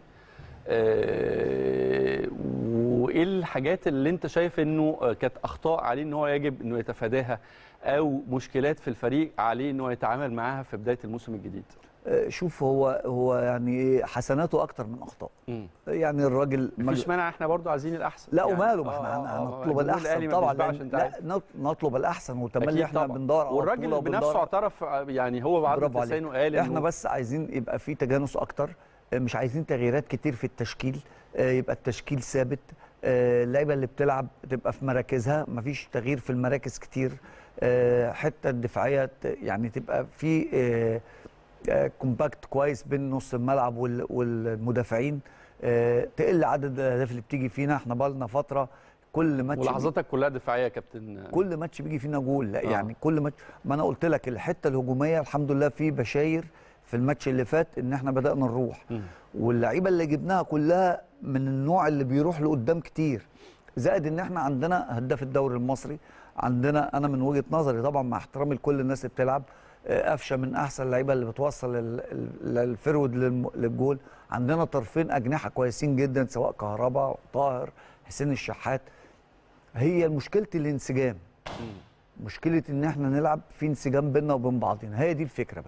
آه وايه الحاجات اللي انت شايف انه آه، كانت اخطاء عليه ان هو يجب انه يتفاداها او مشكلات في الفريق عليه انه يتعامل معاها في بدايه الموسم الجديد آه، شوف هو هو يعني حسناته اكتر من اخطاء مم. يعني الراجل مفيش مانع احنا برضو عايزين الاحسن لا يعني وماله ما آه، احنا آه، آه، هنطلب الجمهور الاحسن الأهلي ما طبعا بيشبعش، لأن- انت لا عارف. نط- نطلب الاحسن والتملي أكيد احنا طبعاً. بندور على والراجل البطولة بنفسه وبندور- اعترف آه، يعني هو بعد برافو عليك. لسانه قال احنا إنه- بس عايزين يبقى في تجانس اكتر آه، مش عايزين تغييرات كتير في التشكيل آه، يبقى التشكيل ثابت آه، اللعيبه اللي بتلعب تبقى في مراكزها مفيش تغيير في المراكز كتير آه، حته الدفاعيه ت- يعني تبقى في آه، آه، كومباكت كويس بين نص الملعب وال- والمدافعين آه، تقل عدد الاهداف اللي بتيجي فينا احنا بقالنا فتره كل ماتش ولحظاتك كلها دفاعيه يا كابتن كل ماتش بيجي فينا جول لا آه. يعني كل ماتش ما انا قلت لك الحته الهجوميه الحمد لله في بشاير في الماتش اللي فات ان احنا بدانا نروح مم. واللعيبه اللي جبناها كلها من النوع اللي بيروح لقدام كتير زائد ان احنا عندنا هداف الدوري المصري عندنا انا من وجهه نظري طبعا مع احترامي لكل الناس اللي بتلعب آه، قفشه من احسن اللعيبه اللي بتوصل ال- ال- الفرود للم- للجول عندنا طرفين اجنحه كويسين جدا سواء كهربا طاهر حسين الشحات هي مشكله الانسجام مشكله ان احنا نلعب في انسجام بيننا وبين بعضنا هي دي الفكره بس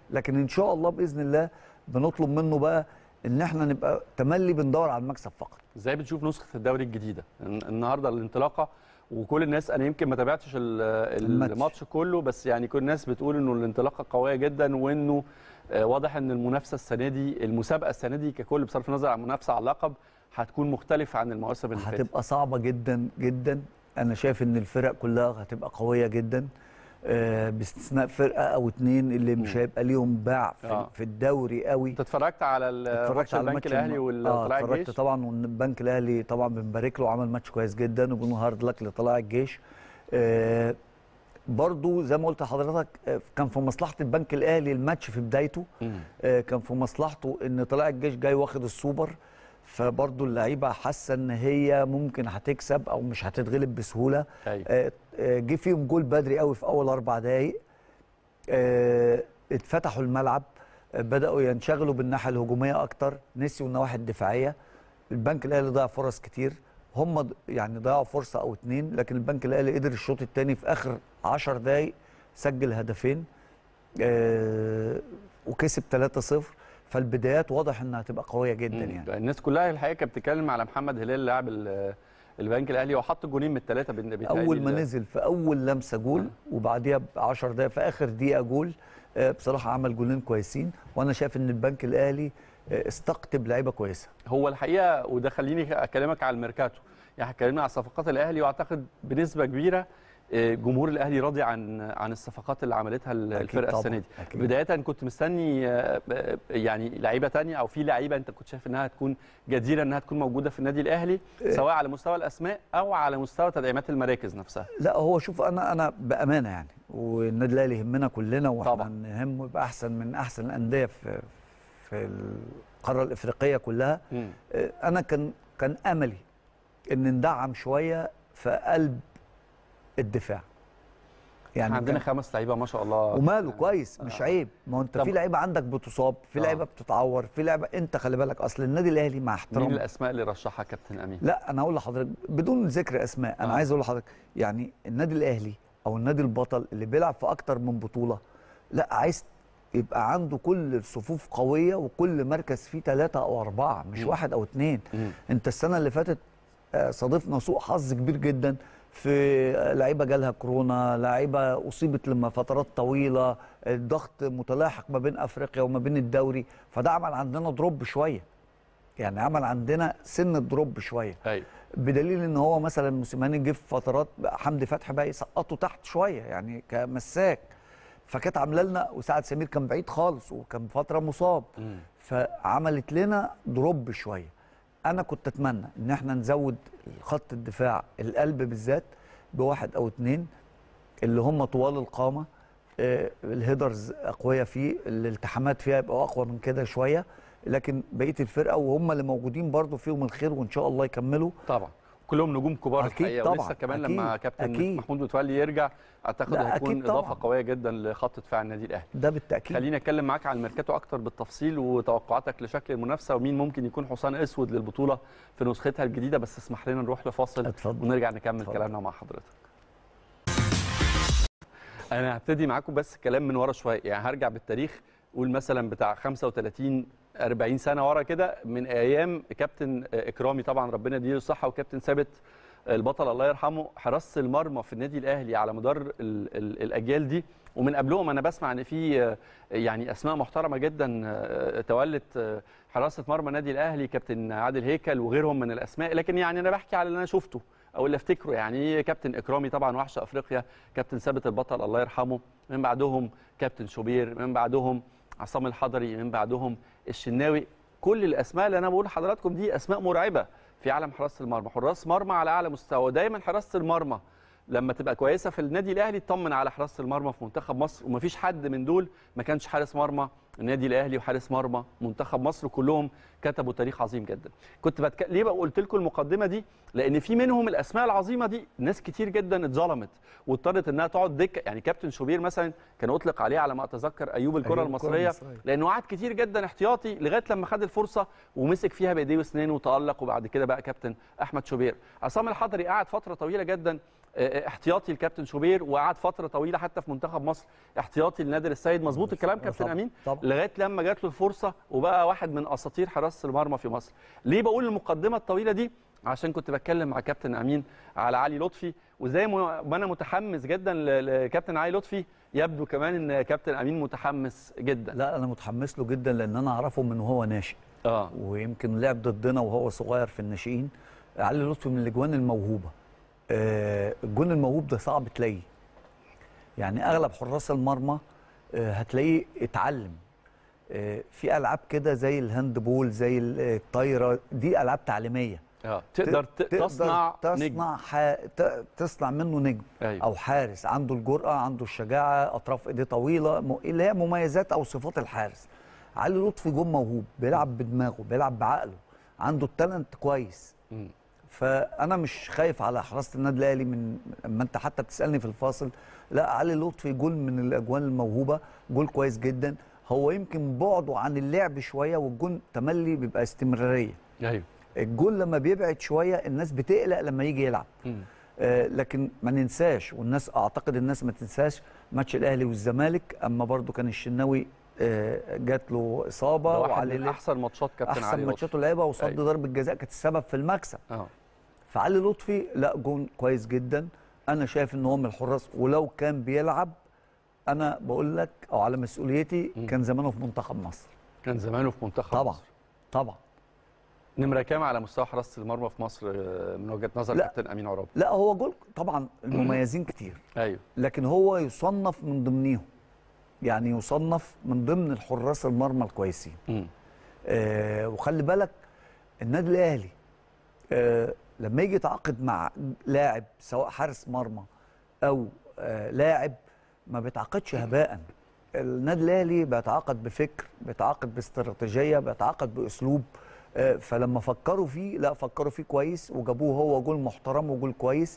لكن ان شاء الله باذن الله بنطلب منه بقى ان احنا نبقى تملي بندور على المكسب فقط ازاي بتشوف نسخه الدوري الجديده الن- النهارده الانطلاقه وكل الناس انا يمكن ما تابعتش ال- الماتش. الماتش كله بس يعني كل الناس بتقول انه الانطلاقه قويه جدا وانه آه، واضح ان المنافسه السنه دي المسابقه السنه دي ككل بصرف النظر عن المنافسه على اللقب هتكون مختلفه عن المواسم اللي فاتت هتبقى صعبه جدا جدا انا شايف ان الفرق كلها هتبقى قويه جدا آه، باستثناء فرقه او اتنين اللي مش مم. هيبقى ليهم باع في, آه. في الدوري قوي انت اتفرجت على ال- ماتش البنك الماتش الاهلي الم- والطلائع اه اتفرجت الجيش طبعا والبنك الاهلي طبعا بنبارك له عمل ماتش كويس جدا وبنقول هارد لك لطلائع الجيش آه برضو زي ما قلت لحضرتك آه، كان في مصلحه البنك الاهلي الماتش في بدايته مم. آه، كان في مصلحته ان طلائع الجيش جاي واخد السوبر فبرضو اللعيبه حاسه ان هي ممكن هتكسب او مش هتتغلب بسهوله أيوة. آه، آه، جه فيهم جول بدري قوي في اول اربع دقائق آه، اتفتحوا الملعب آه، بداوا ينشغلوا بالناحيه الهجوميه اكتر نسيوا النواحي الدفاعيه البنك الاهلي ضيع فرص كتير هم ض- يعني ضيعوا فرصه او اتنين لكن البنك الاهلي قدر الشوط الثاني في اخر 10 دقائق سجل هدفين آه، وكسب 3-0 فالبدايات واضح انها هتبقى قويه جدا مم. يعني الناس كلها الحقيقه كانت بتتكلم على محمد هلال لاعب ال- البنك الاهلي وحط جونين من الثلاثه اول ما نزل في اول لمسه جول وبعديها ب 10 دقائق في اخر دقيقه جول آه، بصراحه عمل جولين كويسين وانا شايف ان البنك الاهلي آه، استقطب لعيبه كويسه هو الحقيقه وده خليني اكلمك على الميركاتو يعني اتكلمنا على صفقات الاهلي واعتقد بنسبه كبيره آه، جمهور الاهلي راضي عن عن الصفقات اللي عملتها ال- أكيد الفرقه طبعاً، السنه دي أكيد. بدايه كنت مستني آه، آه، يعني لعيبه تانية او في لعيبه انت كنت شايف انها تكون جديره انها تكون موجوده في النادي الاهلي سواء على مستوى الاسماء او على مستوى تدعيمات المراكز نفسها لا هو شوف انا انا بامانه يعني والنادي الاهلي يهمنا كلنا واحنا طبعاً. نهمه يبقى احسن من احسن الانديه في في القاره الافريقيه كلها مم. آه، انا كان كان املي ان ندعم شويه في قلب الدفاع يعني عندنا كان- خمس لعيبه ما شاء الله وماله كويس مش آه. عيب ما هو انت طب- في لعيبه عندك بتصاب في آه. لعيبه بتتعور في لعيبه انت خلي بالك اصل النادي الاهلي مع مين احترام الاسماء اللي رشحها كابتن امين لا انا هقول لحضرتك بدون ذكر اسماء انا آه. عايز اقول لحضرتك يعني النادي الاهلي او النادي البطل اللي بيلعب في اكتر من بطوله لا عايز يبقى عنده كل الصفوف قويه وكل مركز فيه ثلاثه او اربعه مش مم. واحد او اثنين مم. انت السنه اللي فاتت آه، صادفنا سوء حظ كبير جدا في آه، لعيبه جالها كورونا لعيبه اصيبت لما فترات طويله الضغط متلاحق ما بين افريقيا وما بين الدوري فده عمل عندنا دروب شويه يعني عمل عندنا سن دروب شويه ايوه بدليل ان هو مثلا موسيماني جه في فترات بقى حمدي فتحي بقى يسقطه تحت شويه يعني كمساك فكانت عامله لنا وسعد سمير كان بعيد خالص وكان فتره مصاب مم. فعملت لنا دروب شويه انا كنت اتمنى ان احنا نزود خط الدفاع القلب بالذات بواحد او اتنين اللي هم طوال القامه آه، الهيدرز اقوياء فيه الالتحامات فيها يبقوا اقوى من كده شويه لكن بقيه الفرقه وهم اللي موجودين برضو فيهم الخير وان شاء الله يكملوا طبعا كلهم نجوم كبار أكيد الحقيقه طبعاً، ولسه كمان أكيد، لما كابتن أكيد. محمود متولي يرجع اعتقد لا، هيكون أكيد اضافه طبعاً. قويه جدا لخط دفاع النادي الاهلي ده بالتاكيد خليني اتكلم معاك عن الميركاتو اكتر بالتفصيل وتوقعاتك لشكل المنافسه ومين ممكن يكون حصان اسود للبطوله في نسختها الجديده بس اسمح لنا نروح لفاصل اتفضل. ونرجع نكمل اتفضل. كلامنا مع حضرتك انا هبتدي معاكم بس كلام من ورا شويه يعني هرجع بالتاريخ قول مثلا بتاع 35 40 سنه ورا كده من ايام كابتن اكرامي طبعا ربنا يديله الصحه وكابتن ثابت البطل الله يرحمه حراسه المرمى في النادي الاهلي على مدار ال ال الاجيال دي ومن قبلهم انا بسمع ان في آه، يعني اسماء محترمه جدا آه، تولت آه، حراسه مرمى النادي الاهلي كابتن عادل هيكل وغيرهم من الاسماء لكن يعني انا بحكي على اللي انا شفته او اللي افتكره يعني كابتن اكرامي طبعا وحش افريقيا كابتن ثابت البطل الله يرحمه من بعدهم كابتن شوبير من بعدهم عصام الحضري من بعدهم الشناوي كل الاسماء اللي انا بقول لحضراتكم دي اسماء مرعبه في عالم حراسه المرمى حراس مرمى على اعلى مستوى دايما حراسه المرمى لما تبقى كويسه في النادي الاهلي اطمن على حراسه المرمى في منتخب مصر ومفيش حد من دول ما كانش حارس مرمى النادي الاهلي وحارس مرمى منتخب مصر كلهم كتبوا تاريخ عظيم جدا كنت بتك... ليه بقى قلت لكم المقدمه دي لان في منهم الاسماء العظيمه دي ناس كتير جدا اتظلمت واضطرت انها تقعد دكه يعني كابتن شوبير مثلا كان اطلق عليه على ما اتذكر ايوب الكره أيوب الكرة المصريه المصرية. لانه قعد كتير جدا احتياطي لغايه لما خد الفرصه ومسك فيها بايديه واسنانه وتالق وبعد كده بقى كابتن احمد شوبير عصام الحضري قعد فتره طويله جدا آه، احتياطي الكابتن شوبير وقعد فتره طويله حتى في منتخب مصر احتياطي لنادر السيد مظبوط الكلام كابتن طبعاً، امين طبعاً. لغايه لما جات له الفرصه وبقى واحد من اساطير حراسه المرمى في مصر ليه بقول المقدمه الطويله دي عشان كنت بتكلم مع كابتن امين على علي لطفي وزي ما ما انا متحمس جدا ل- لكابتن علي لطفي يبدو كمان ان كابتن امين متحمس جدا لا انا متحمس له جدا لان انا اعرفه من وهو ناشئ اه ويمكن لعب ضدنا وهو صغير في الناشئين علي لطفي من الاجوان الموهوبه آه، الجون الموهوب ده صعب تلاقيه يعني اغلب حراس المرمى آه، هتلاقيه اتعلم آه، في العاب كده زي الهاند بول زي الطايره دي العاب تعليميه اه تقدر ت- تصنع نجم تصنع ح... ت- تصنع منه نجم أيوة. او حارس عنده الجرأه عنده الشجاعه اطراف ايديه طويله م... اللي هي مميزات او صفات الحارس علي لطفي جون موهوب بيلعب بدماغه بيلعب بعقله عنده التالنت كويس مم. فانا مش خايف على حراسه النادي الاهلي من اما انت حتى بتسالني في الفاصل لا علي لطفي جول من الاجوان الموهوبه جول كويس جدا هو يمكن بعده عن اللعب شويه والجون تملي بيبقى استمراريه ايوه الجول لما بيبعد شويه الناس بتقلق لما يجي يلعب مم. آه لكن ما ننساش والناس اعتقد الناس ما تنساش ماتش الاهلي والزمالك اما برضو كان الشناوي آه جات له اصابه ده واحد وعلي من ليه احسن ماتشات كابتن احسن علي ماتشاته لطفي. لعبها وصد أيوة. ضربه جزاء كانت السبب في المكسب اه فعلي لطفي لا جون كويس جدا انا شايف ان هو من الحراس ولو كان بيلعب انا بقول لك او على مسؤوليتي مم. كان زمانه في منتخب مصر كان زمانه في منتخب طبعا مصر. طبعا نمره كام على مستوى حراسه المرمى في مصر آه، من وجهه نظر لا. كابتن امين عرابي لا هو جول طبعا المميزين كتير ايوه لكن هو يصنف من ضمنهم يعني يصنف من ضمن الحراس المرمى الكويسين مم. آه وخلي بالك النادي الاهلي آه لما يجي يتعاقد مع لاعب سواء حارس مرمى او آه لاعب ما بيتعاقدش هباء النادي الاهلي بيتعاقد بفكر بيتعاقد باستراتيجيه بيتعاقد باسلوب آه فلما فكروا فيه لا فكروا فيه كويس وجابوه هو جول محترم وجول كويس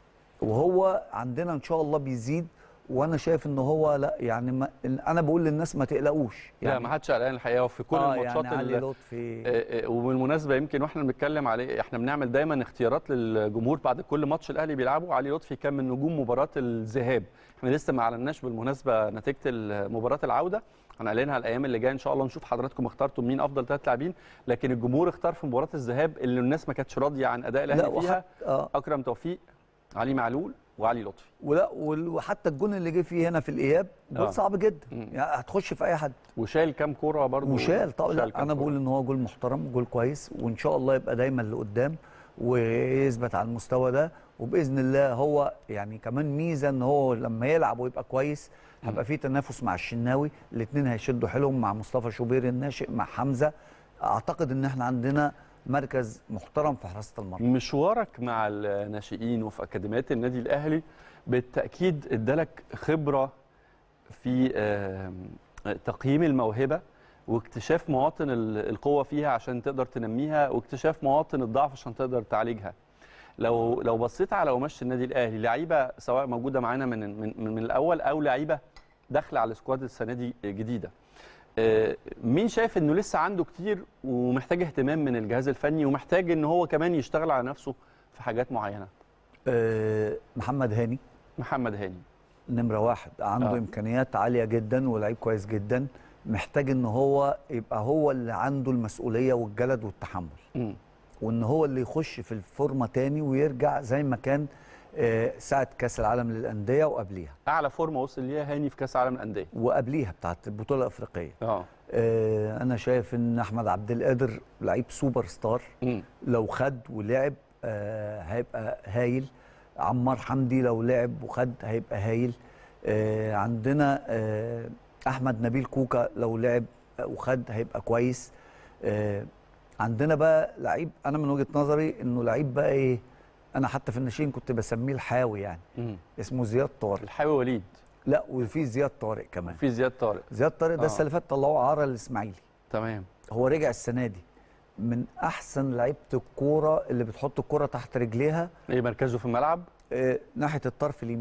وهو عندنا ان شاء الله بيزيد وانا شايف ان هو لا يعني ما انا بقول للناس ما تقلقوش لا يعني ما حدش قلقان الحقيقه وفي كل آه الماتشات يعني علي اللي لطفي آه، آه، وبالمناسبه يمكن واحنا بنتكلم عليه احنا بنعمل دايما اختيارات للجمهور بعد كل ماتش الاهلي بيلعبه علي لطفي كان من نجوم مباراه الذهاب احنا لسه ما اعلناش بالمناسبه نتيجه مباراه العوده هنعلنها الايام اللي جايه ان شاء الله نشوف حضراتكم اخترتوا مين افضل ثلاث لاعبين لكن الجمهور اختار في مباراه الذهاب اللي الناس ما كانتش راضيه عن اداء لا الاهلي فيها وحت... آه اكرم توفيق علي معلول وعلي لطفي ولا وال- وحتى الجون اللي جه فيه هنا في الاياب جول آه. صعب جدا مم. يعني هتخش في اي حد وشال كام كوره برضه وشال طبعا شال لا كام انا كورة. بقول ان هو جول محترم جول كويس وان شاء الله يبقى دايما لقدام ويثبت على المستوى ده وباذن الله هو يعني كمان ميزه ان هو لما يلعب ويبقى كويس هيبقى في تنافس مع الشناوي الاثنين هيشدوا حيلهم مع مصطفى شوبير الناشئ مع حمزه اعتقد ان احنا عندنا مركز محترم في حراسه المرمى مشوارك مع الناشئين وفي اكاديميات النادي الاهلي بالتاكيد ادالك خبره في آم، تقييم الموهبه واكتشاف مواطن ال- القوه فيها عشان تقدر تنميها واكتشاف مواطن الضعف عشان تقدر تعالجها لو لو بصيت على قماشه النادي الاهلي لعيبه سواء موجوده معانا من من من من الاول او لعيبه داخله على السكواد السنه دي جديده آه، مين شايف انه لسه عنده كتير ومحتاج اهتمام من الجهاز الفني ومحتاج ان هو كمان يشتغل على نفسه في حاجات معينه أه محمد هاني محمد هاني نمرة واحد عنده آه. آه. إمكانيات عالية جدا ولعيب كويس جدا محتاج إن هو يبقى هو اللي عنده المسؤولية والجلد والتحمل مم. وإن هو اللي يخش في الفورمة تاني ويرجع زي ما كان آه، ساعة كأس العالم للأندية وقبليها اعلى فورمه وصل ليها هاني في كاس العالم للانديه وقبليها بتاعت البطولة الأفريقية اه آه، أنا شايف إن أحمد عبد القادر لعيب سوبر ستار مم. لو خد ولعب آه، هيبقى هايل عمار حمدي لو لعب وخد هيبقى هايل آه، عندنا آه، احمد نبيل كوكا لو لعب وخد هيبقى كويس آه، عندنا بقى لعيب انا من وجهه نظري انه لعيب بقى ايه انا حتى في الناشئين كنت بسميه الحاوي يعني مم. اسمه زياد طارق الحاوي وليد لا وفي زياد طارق كمان في زياد طارق زياد طارق ده آه. السنه اللي فاتت طلعوه عاره للاسماعيلي تمام هو رجع السنه دي من احسن لعيبه الكوره اللي بتحط الكوره تحت رجليها ايه مركزه في الملعب آه، ناحيه الطرف اليمين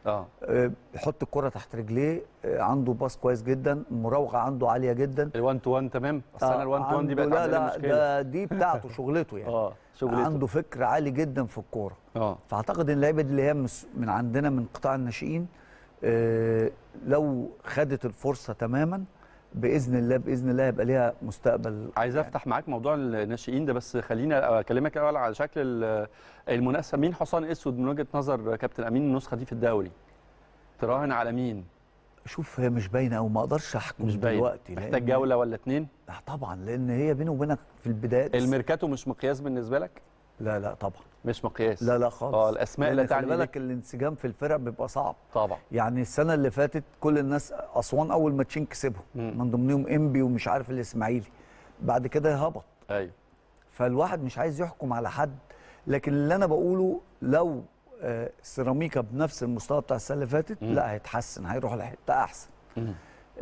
اه آه، بيحط الكره تحت رجليه آه، عنده باص كويس جدا المراوغه عنده عاليه جدا ال1 تو 1 تمام بس انا ال1 تو 1 دي عنده- بقت لا عندنا لا مشكله ده دي بتاعته شغلته يعني اه شغلته عنده فكر عالي جدا في الكوره اه فاعتقد ان اللعيبه دي اللي هي مس- من عندنا من قطاع الناشئين آه، لو خدت الفرصه تماما باذن الله باذن الله يبقى ليها مستقبل عايز افتح معاك موضوع الناشئين ده بس خليني اكلمك الاول على شكل ال- المنافسه مين حصان اسود من وجهه نظر كابتن امين النسخه دي في الدوري تراهن على مين شوف هي مش باينه او ما اقدرش احكم مش باين دلوقتي محتاج لأن- جوله ولا اتنين آه طبعا لان هي بيني وبينك في البدايات الميركاتو مش مقياس بالنسبه لك لا لا طبعا مش مقياس لا لا خالص اه الاسماء لأن اللي خلي تعني بالك لك الانسجام في الفرق بيبقى صعب طبعا يعني السنه اللي فاتت كل الناس اسوان اول ماتشين كسبهم مم. من ضمنهم انبي ومش عارف الاسماعيلي بعد كده هبط ايوه فالواحد مش عايز يحكم على حد لكن اللي انا بقوله لو آه، سيراميكا بنفس المستوى بتاع السنه اللي فاتت مم. لا هيتحسن هيروح لحته احسن مم.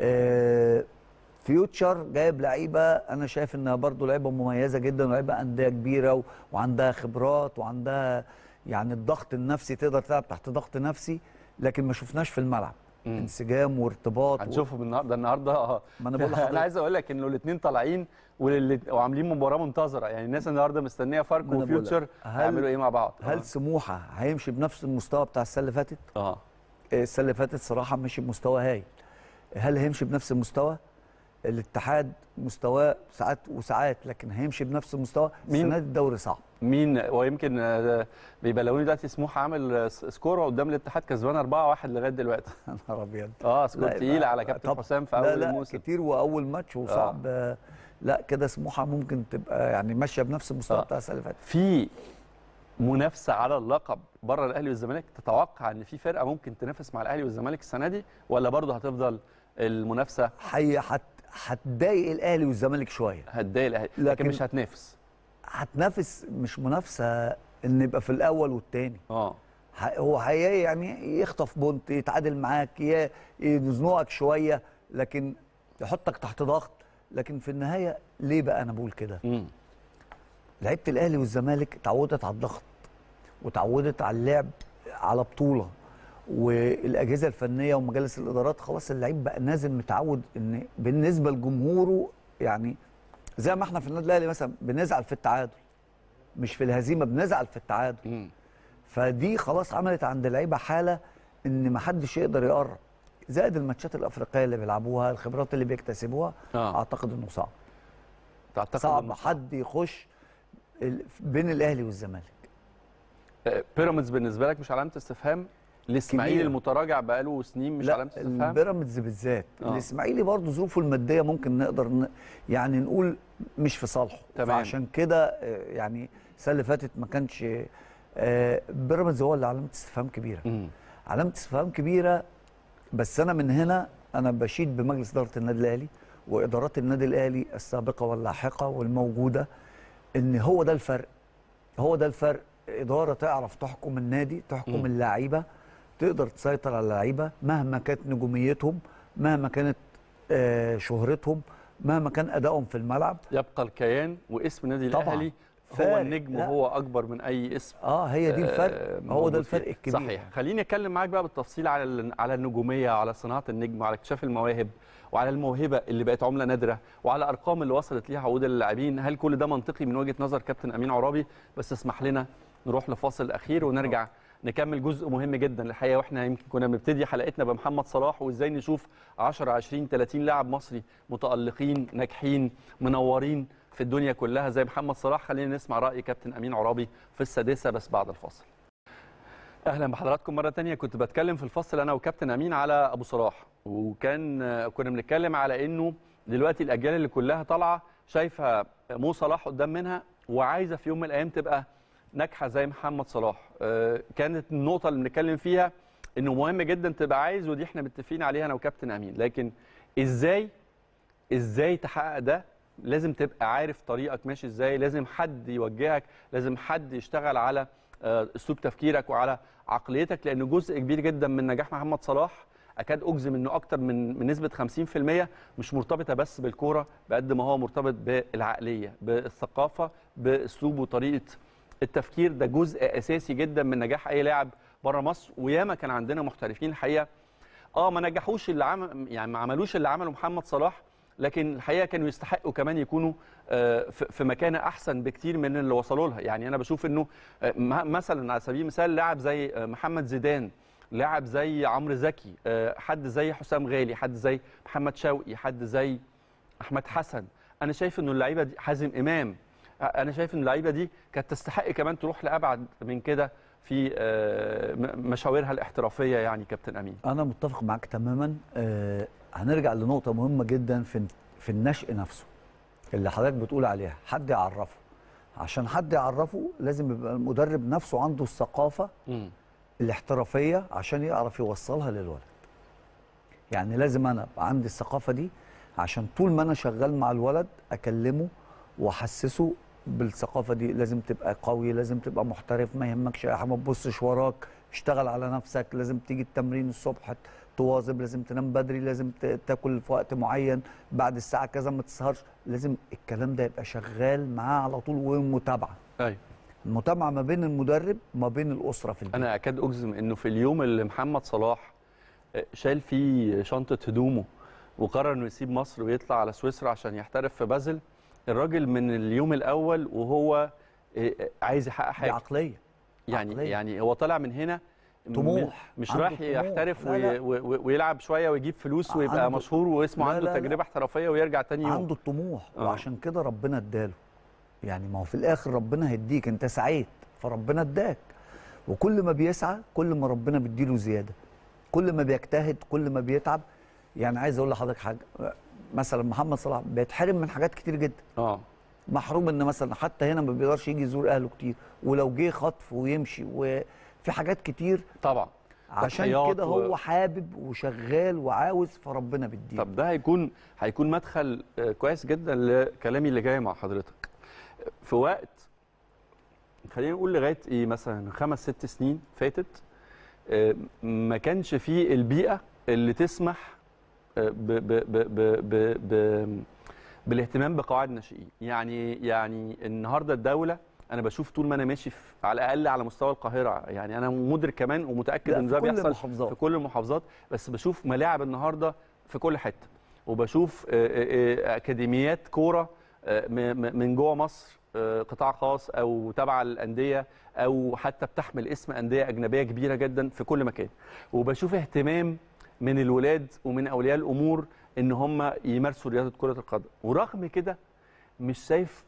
آه، فيوتشر جايب لعيبه انا شايف انها برضو لعيبه مميزه جدا ولعيبه انديه كبيره و- وعندها خبرات وعندها يعني الضغط النفسي تقدر تلعب تحت ضغط نفسي لكن ما شفناش في الملعب مم. انسجام وارتباط و- هنشوفه النهارده النهارده اه ما انا بقول انا لحضرتك عايز اقول لك انه الاثنين طالعين واللي- وعاملين مباراه منتظره يعني الناس النهارده مستنيه فاركو ما أنا بقول لك. وفيوتشر هل- هيعملوا ايه مع بعض هل سموحه هيمشي بنفس المستوى بتاع السنه اللي فاتت؟ اه السنه اللي فاتت صراحه مشي بمستوى هايل هل هيمشي بنفس المستوى الاتحاد مستواه ساعات وساعات لكن هيمشي بنفس المستوى مين؟ السنه دي الدوري صعب مين ويمكن آه، بيبلغوني دلوقتي سموحه عامل آه، س- سكور قدام الاتحاد كسبان 4-1 لغايه دلوقتي يا نهار ابيض اه سكور لا، تقيل يبقى- على كابتن طب- حسام في لا اول لا الموسم كتير واول ماتش وصعب آه. لا كده سموحه ممكن تبقى يعني ماشيه بنفس المستوى آه. بتاع السنه اللي فاتت في منافسه على اللقب بره الاهلي والزمالك تتوقع ان في فرقه ممكن تنافس مع الاهلي والزمالك السنه دي ولا برضه هتفضل المنافسه هي هت هتضايق الاهلي والزمالك شويه هتضايق الاهلي لكن, لكن- مش هتنافس هتنافس مش منافسه ان يبقى في الاول والثاني اه ه- هو هي يعني يخطف بونت يتعادل معاك ي- يزنقك شويه لكن يحطك تحت ضغط لكن في النهايه ليه بقى انا بقول كده؟ امم لعيبه الاهلي والزمالك اتعودت على الضغط وتعودت على اللعب على بطوله والاجهزه الفنيه ومجالس الادارات خلاص اللعيب بقى نازل متعود ان بالنسبه لجمهوره يعني زي ما احنا في النادي الاهلي مثلا بنزعل في التعادل مش في الهزيمه بنزعل في التعادل امم فدي خلاص عملت عند اللعيبه حاله ان ما حدش يقدر يقرب زائد الماتشات الافريقيه اللي بيلعبوها الخبرات اللي بيكتسبوها آه. اعتقد انه صعب تعتقد صعب إنه حد يخش ال- بين الاهلي والزمالك آه، بيراميدز بالنسبه لك مش علامه استفهام الاسماعيلي كبيرة. المتراجع بقاله سنين مش علامه لا استفهام البيراميدز بالذات آه. الاسماعيلي برضه ظروفه الماديه ممكن نقدر ن... يعني نقول مش في صالحه تمام. فعشان كده آه، يعني السنه اللي فاتت ما كانش آه، بيراميدز هو اللي علامه استفهام كبيره مم. علامه استفهام كبيره بس انا من هنا انا بشيد بمجلس اداره النادي الاهلي وادارات النادي الاهلي السابقه واللاحقه والموجوده ان هو ده الفرق هو ده الفرق اداره تعرف تحكم النادي تحكم مم. اللعيبه تقدر تسيطر على اللعيبه مهما كانت نجوميتهم مهما كانت آه، شهرتهم مهما كان ادائهم في الملعب يبقى الكيان واسم النادي طبعاً. الاهلي هو فارق. النجم لا. وهو اكبر من اي اسم اه هي دي آه، الفرق هو موجود ده الفرق فيه. الكبير صحيح خليني اتكلم معاك بقى بالتفصيل على ال- على النجوميه وعلى صناعه النجم وعلى اكتشاف المواهب وعلى الموهبه اللي بقت عمله نادره وعلى ارقام اللي وصلت ليها عقود اللاعبين هل كل ده منطقي من وجهه نظر كابتن امين عرابي بس اسمح لنا نروح لفاصل اخير ونرجع نكمل جزء مهم جدا الحقيقه واحنا يمكن كنا بنبتدي حلقتنا بمحمد صلاح وازاي نشوف 10 20 30 لاعب مصري متالقين ناجحين منورين في الدنيا كلها زي محمد صلاح خلينا نسمع راي كابتن امين عرابي في السادسه بس بعد الفاصل اهلا بحضراتكم مره تانية كنت بتكلم في الفصل انا وكابتن امين على ابو صلاح وكان آه، كنا بنتكلم على انه دلوقتي الاجيال اللي كلها طالعه شايفه مو صلاح قدام منها وعايزه في يوم من الايام تبقى ناجحه زي محمد صلاح آه، كانت النقطه اللي بنتكلم فيها انه مهم جدا تبقى عايز ودي احنا متفقين عليها انا وكابتن امين لكن ازاي ازاي تحقق ده لازم تبقى عارف طريقك ماشي ازاي لازم حد يوجهك لازم حد يشتغل على آه، اسلوب تفكيرك وعلى عقليتك لان جزء كبير جدا من نجاح محمد صلاح اكاد اجزم انه اكتر من من نسبه 50% مش مرتبطه بس بالكوره بقد ما هو مرتبط بالعقليه بالثقافه باسلوب وطريقه التفكير ده جزء اساسي جدا من نجاح اي لاعب بره مصر وياما كان عندنا محترفين الحقيقه اه ما نجحوش اللي عمل يعني ما عملوش اللي عمله محمد صلاح لكن الحقيقه كانوا يستحقوا كمان يكونوا آه، في في مكانه احسن بكتير من اللي وصلوا لها يعني انا بشوف انه آه، م- مثلا على سبيل المثال لاعب زي آه، محمد زيدان لاعب زي عمرو زكي آه، حد زي حسام غالي حد زي محمد شوقي حد زي احمد حسن انا شايف انه اللعيبه دي حازم امام آه، انا شايف ان اللعيبه دي كانت تستحق كمان تروح لابعد من كده في آه، م- مشاويرها الاحترافيه يعني كابتن امين انا متفق معاك تماما آه هنرجع لنقطه مهمه جدا في في النشء نفسه اللي حضرتك بتقول عليها حد يعرفه عشان حد يعرفه لازم يبقى المدرب نفسه عنده الثقافه مم. الاحترافيه عشان يعرف يوصلها للولد يعني لازم انا أبقى عندي الثقافه دي عشان طول ما انا شغال مع الولد اكلمه واحسسه بالثقافه دي لازم تبقى قوي لازم تبقى محترف ما يهمكش اي حاجه ما تبصش وراك اشتغل على نفسك لازم تيجي التمرين الصبح تواظب لازم تنام بدري لازم ت- تاكل في وقت معين بعد الساعه كذا ما تسهرش لازم الكلام ده يبقى شغال معاه على طول ومتابعه ايوه المتابعه ما بين المدرب وما بين الاسره في البيت انا اكاد اجزم انه في اليوم اللي محمد صلاح آه، شال فيه شنطه هدومه وقرر انه يسيب مصر ويطلع على سويسرا عشان يحترف في بازل الراجل من اليوم الاول وهو آه، آه، عايز يحقق دي حاجه عقليه يعني عقلية. يعني هو طالع من هنا م- طموح. مش عنده رايح طموح. يحترف لا، لا. وي- وي- ويلعب شويه ويجيب فلوس ويبقى عنده- مشهور واسمه لا، عنده لا، لا. تجربه احترافيه ويرجع تاني يوم عنده الطموح آه. وعشان كده ربنا اداله يعني ما هو في الاخر ربنا هيديك انت سعيت فربنا اداك وكل ما بيسعى كل ما ربنا بيديله زياده كل ما بيجتهد كل ما بيتعب يعني عايز اقول لحضرتك حاجه مثلا محمد صلاح بيتحرم من حاجات كتير جدا اه محروم ان مثلا حتى هنا ما بيقدرش يجي يزور اهله كتير ولو جه خطف ويمشي وفي حاجات كتير طبعا عشان تضحيات كده و- هو حابب وشغال وعاوز فربنا بيديله طب ده هيكون هيكون مدخل آه، كويس جدا لكلامي اللي جاي مع حضرتك في وقت خلينا نقول لغايه ايه مثلا خمس ست سنين فاتت آه، ما كانش فيه البيئه اللي تسمح آه، ب ب ب ب ب ب بالاهتمام بقواعد الناشئين يعني يعني النهارده الدوله انا بشوف طول ما انا ماشي في على الاقل على مستوى القاهره يعني انا مدرك كمان ومتاكد لا، ان في ده كل بيحصل المحافظات. في كل المحافظات بس بشوف ملاعب النهارده في كل حته وبشوف آه، آه، آه، اكاديميات كوره آه، م- م- من جوه مصر آه، قطاع خاص او تبع الانديه او حتى بتحمل اسم انديه اجنبيه كبيره جدا في كل مكان وبشوف اهتمام من الولاد ومن اولياء الامور ان هم يمارسوا رياضه كره القدم ورغم كده مش شايف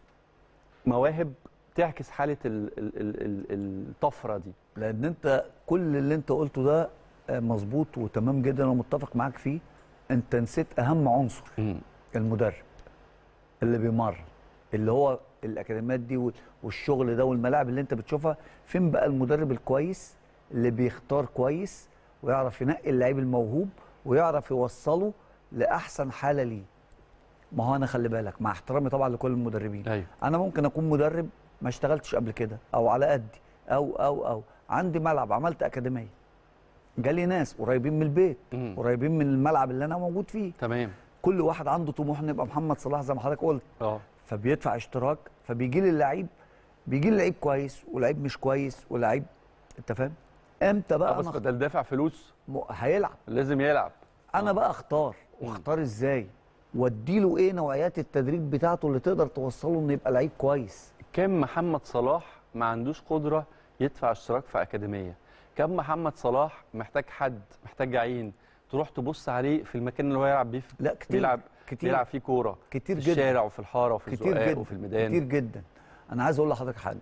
مواهب تعكس حاله ال- ال- ال- ال- الطفره دي لان انت كل اللي انت قلته ده آه، مظبوط وتمام جدا ومتفق معاك فيه انت نسيت اهم عنصر المدرب اللي بيمرن اللي هو الاكاديميات دي وال- والشغل ده والملاعب اللي انت بتشوفها فين بقى المدرب الكويس اللي بيختار كويس ويعرف ينقي اللعيب الموهوب ويعرف يوصله لاحسن حاله ليه ما هو انا خلي بالك مع احترامي طبعا لكل المدربين ايوه انا ممكن اكون مدرب ما اشتغلتش قبل كده او على قدي او او او عندي ملعب عملت اكاديميه جالي ناس قريبين من البيت مم. قريبين من الملعب اللي انا موجود فيه تمام كل واحد عنده طموح انه يبقى محمد صلاح زي ما حضرتك قلت اه فبيدفع اشتراك فبيجي لي اللعيب بيجي لي لعيب كويس ولعيب مش كويس ولعيب انت فاهم امتى آه، بقى بس انا بدل دافع فلوس م- هيلعب لازم يلعب انا آه. بقى اختار واختار ازاي واديله ايه نوعيات التدريب بتاعته اللي تقدر توصله انه يبقى لعيب كويس كم محمد صلاح ما عندوش قدره يدفع اشتراك في اكاديميه كم محمد صلاح محتاج حد محتاج عين تروح تبص عليه في المكان اللي هو يلعب بيه في- لا كتير بيلعب كتير بيلعب فيه كوره كتير في جدا الشارع وفي الحاره وفي كتير الزقاق جدا وفي الميدان كتير جدا انا عايز اقول لحضرتك حاجه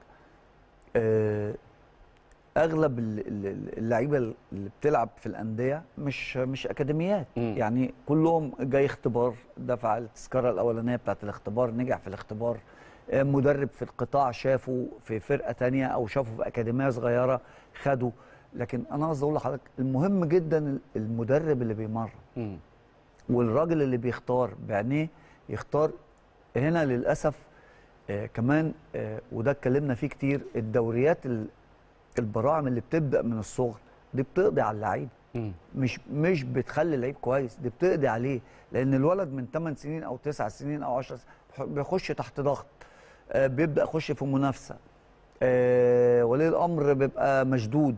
آه، اغلب ال- ال- اللعيبه اللي بتلعب في الانديه مش مش اكاديميات مم. يعني كلهم جاي اختبار دفع التذكره الاولانيه بتاعت الاختبار نجح في الاختبار آه، مدرب في القطاع شافه في فرقه تانية او شافه في اكاديميه صغيره خده لكن انا قصدي اقول لحضرتك المهم جدا المدرب اللي بيمرن مم. والراجل اللي بيختار بعينيه يختار هنا للاسف آه كمان آه وده اتكلمنا فيه كتير الدوريات ال- البراعم اللي بتبدا من الصغر دي بتقضي على اللعيب مم. مش مش بتخلي اللعيب كويس دي بتقضي عليه لان الولد من 8 سنين او 9 سنين او 10 سنين بيخش تحت ضغط آه بيبدا يخش في منافسه آه ولي الامر بيبقى مشدود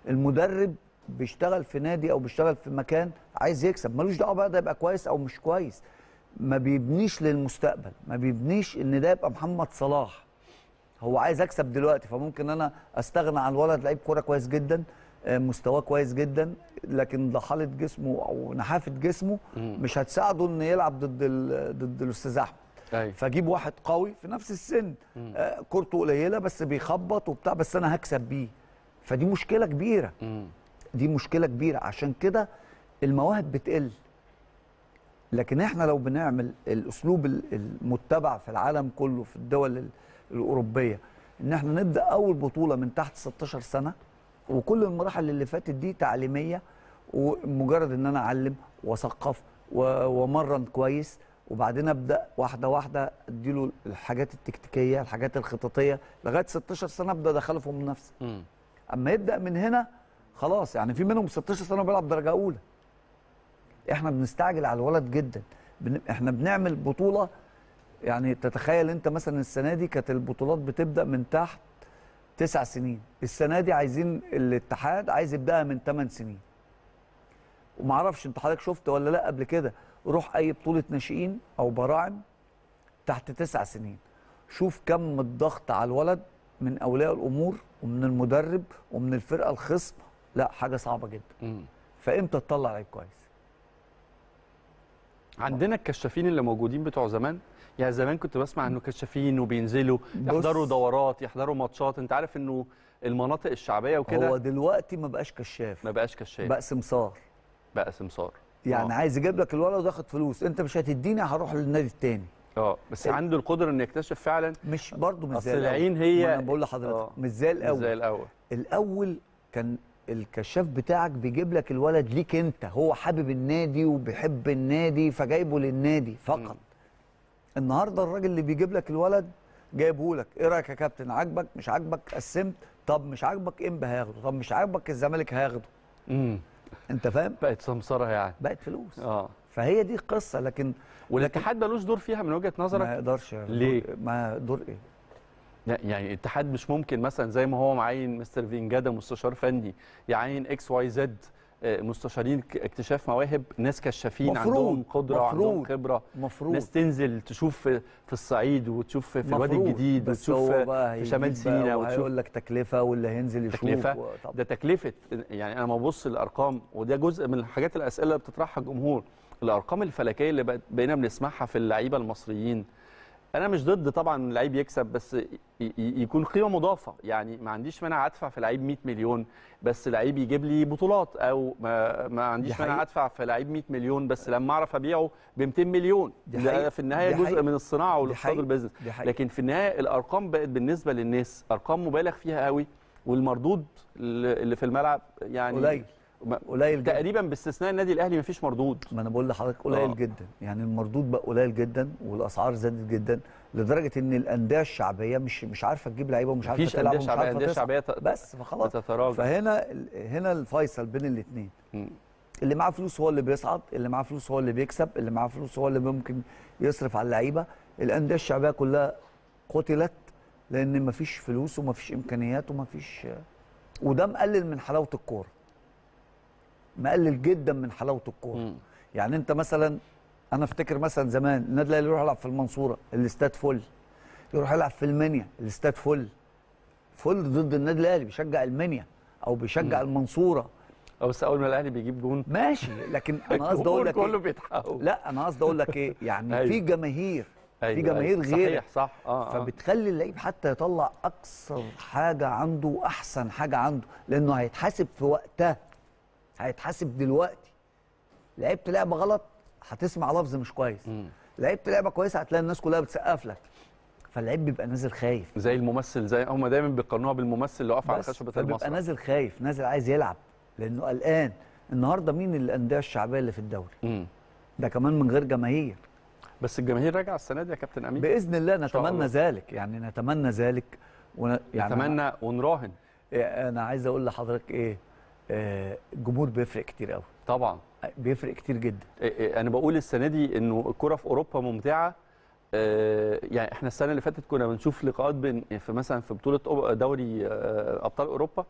المدرب بيشتغل في نادي او بيشتغل في مكان عايز يكسب ملوش دعوه بقى ده يبقى كويس او مش كويس ما بيبنيش للمستقبل ما بيبنيش ان ده يبقى محمد صلاح هو عايز اكسب دلوقتي فممكن انا استغنى عن الولد لعيب كوره كويس جدا آه، مستواه كويس جدا لكن ضحاله جسمه او نحافه جسمه مش هتساعده انه يلعب ضد ال- ضد الاستاذ احمد ايوه فاجيب واحد قوي في نفس السن آه، كورته قليله بس بيخبط وبتاع بس انا هكسب بيه فدي مشكله كبيره مم. دي مشكله كبيره عشان كده المواهب بتقل لكن احنا لو بنعمل الاسلوب ال- المتبع في العالم كله في الدول ال- الاوروبيه ان احنا نبدا اول بطوله من تحت 16 سنه وكل المراحل اللي فاتت دي تعليميه ومجرد ان انا اعلم واثقف و- وامرن كويس وبعدين ابدا واحده واحده اديله الحاجات التكتيكيه الحاجات الخططيه لغايه 16 سنه ابدا ادخله في المنافسه مم. اما يبدا من هنا خلاص يعني في منهم 16 سنه بيلعب درجه اولى احنا بنستعجل على الولد جدا بن... احنا بنعمل بطوله يعني تتخيل انت مثلا السنه دي كانت البطولات بتبدا من تحت تسع سنين السنه دي عايزين الاتحاد عايز يبداها من ثمان سنين ومعرفش انت حضرتك شفت ولا لا قبل كده روح اي بطوله ناشئين او براعم تحت تسع سنين شوف كم الضغط على الولد من اولياء الامور ومن المدرب ومن الفرقه الخصم لا حاجه صعبه جدا مم. فامتى تطلع لعيب كويس عندنا الكشافين اللي موجودين بتوع زمان يعني زمان كنت بسمع انه كشافين وبينزلوا بص. يحضروا دورات يحضروا ماتشات انت عارف انه المناطق الشعبيه هو وكده دلوقتي ما بقاش كشاف ما بقاش كشاف بقى سمسار بقى سمسار يعني آه. عايز يجيب لك الولد وياخد فلوس انت مش هتديني هروح للنادي التاني اه بس ال- عنده القدره انه يكتشف فعلا مش برضه مش أصل زي الأول. العين هي- ما انا بقول لحضرتك آه. مش زي مش الاول زي الاول الاول كان الكشاف بتاعك بيجيب لك الولد ليك انت هو حابب النادي وبيحب النادي فجايبه للنادي فقط النهارده الراجل اللي بيجيب لك الولد جايبه لك ايه رايك يا كابتن عاجبك مش عاجبك قسمت طب مش عاجبك انبي هياخده طب مش عاجبك الزمالك هياخده امم انت فاهم بقت سمسره يعني بقت فلوس اه فهي دي القصه لكن والاتحاد ملوش دور فيها من وجهه ما نظرك يقدرش ليه؟ دور- ما دور ايه لا، يعني الاتحاد مش ممكن مثلا زي ما هو معين مستر فينجادا مستشار فني يعين اكس واي زد آه، مستشارين ك- اكتشاف مواهب ناس كشافين مفروض، عندهم قدره وعندهم مفروض، خبره المفروض ناس تنزل تشوف في, في الصعيد وتشوف في الوادي مفروض، الجديد بس وتشوف هو في, بقى في شمال هيجيب بقى سيناء وتشوف وهيقول لك تكلفه واللي هينزل يشوف تكلفه و- طب ده تكلفه يعني انا لما ببص للارقام وده جزء من الحاجات الاسئله اللي بتطرحها الجمهور الارقام الفلكيه اللي بقت- بقينا بنسمعها في اللعيبه المصريين انا مش ضد طبعا إن اللعيب يكسب بس ي- ي- يكون قيمه مضافه يعني ما عنديش مانع ادفع في لعيب 100 مليون بس لعيب يجيب لي بطولات او ما, ما عنديش دي مانع حقيقة. ادفع في لعيب 100 مليون بس لما اعرف ابيعه ب 200 مليون دي ده حقيقة. في النهايه دي جزء حقيقة. من الصناعه دي والاقتصاد حقيقة. والبيزنس دي حقيقة. لكن في النهايه الارقام بقت بالنسبه للناس ارقام مبالغ فيها قوي والمردود اللي اللي في الملعب يعني قليل ما- قليل جدا تقريبا باستثناء النادي الاهلي مفيش مردود ما انا بقول لحضرتك قليل آه. جدا يعني المردود بقى قليل جدا والاسعار زادت جدا لدرجه ان الانديه الشعبيه مش مش عارفه تجيب لعيبه ومش عارفه مفيش تلعب انديه ومش شعبيه عارفه انديه تصعد. شعبيه ت- بس فخلاص تتراجع فهنا ال- هنا الفيصل بين الاثنين مم. اللي معاه فلوس هو اللي بيصعد اللي معاه فلوس هو اللي بيكسب اللي معاه فلوس هو اللي ممكن يصرف على اللعيبه الانديه الشعبيه كلها قتلت لان مفيش فلوس ومفيش امكانيات ومفيش وده مقلل من حلاوه الكوره مقلل جدا من حلاوه الكوره مم. يعني انت مثلا انا افتكر مثلا زمان النادي الاهلي يروح يلعب في المنصوره الاستاد فل يروح يلعب في المنيا الاستاد فل فل ضد النادي الاهلي بيشجع المنيا او بيشجع المنصوره أو بس اول ما الاهلي بيجيب جون ماشي لكن انا قصدي اقول لك كله إيه؟ بيتحول لا انا قصدي اقول لك ايه يعني أيوة. في جماهير أيوة، في جماهير أيوة. غيرك صحيح صح اه, آه. فبتخلي اللعيب حتى يطلع اكثر حاجه عنده واحسن حاجه عنده لانه هيتحاسب في وقتها هيتحاسب دلوقتي لعبت لعبه غلط هتسمع لفظ مش كويس مم. لعبت لعبه كويسه هتلاقي الناس كلها بتسقف لك فاللعيب بيبقى نازل خايف زي الممثل زي هم دايما بيقارنوها بالممثل اللي واقف على بس خشبه فبيبقى المسرح نازل خايف نازل عايز يلعب لانه قلقان النهارده مين الانديه الشعبيه اللي في الدوري مم. ده كمان من غير جماهير بس الجماهير راجعه السنه دي يا كابتن امين باذن الله شاء نتمنى الله. ذلك يعني نتمنى ذلك ون... يعني نتمنى ونراهن أنا, انا عايز اقول لحضرتك ايه آه، الجمهور بيفرق كتير قوي طبعا بيفرق كتير جدا إيه إيه، انا بقول السنه دي انه الكره في اوروبا ممتعه آه، يعني احنا السنه اللي فاتت كنا بنشوف لقاءات بين في مثلا في بطوله أو- دوري آه، ابطال اوروبا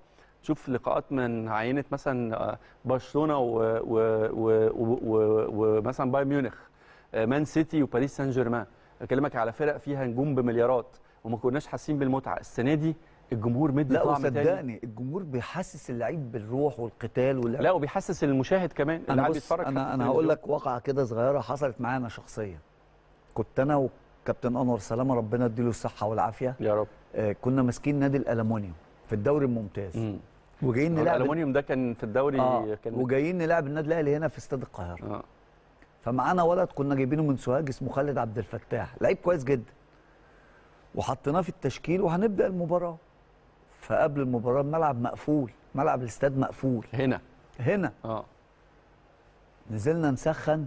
تشوف لقاءات من عينه مثلا آه، برشلونه و- و- و- و- و- ومثلا بايرن ميونخ آه، مان سيتي وباريس سان جيرمان بكلمك على فرق فيها نجوم بمليارات وما كناش حاسين بالمتعه السنه دي الجمهور مدي لا طعم تاني وصدقني الجمهور بيحسس اللعيب بالروح والقتال واللعب لا وبيحسس المشاهد كمان اللي انا قاعد بص بيتفرج انا حتى انا في هقول التلفزيون. لك واقعه كده صغيره حصلت معانا شخصيا كنت انا وكابتن انور سلامه ربنا يديله الصحه والعافيه يا رب آه، كنا ماسكين نادي الالومنيوم في الدوري الممتاز مم. وجايين هو نلعب الالومنيوم ده كان في الدوري اه كان وجايين نلعب النادي الاهلي هنا في استاد القاهره اه فمعانا ولد كنا جايبينه من سوهاج اسمه خالد عبد الفتاح لعيب كويس جدا وحطيناه في التشكيل وهنبدا المباراه فقبل المباراه الملعب مقفول ملعب الاستاد مقفول هنا هنا اه نزلنا نسخن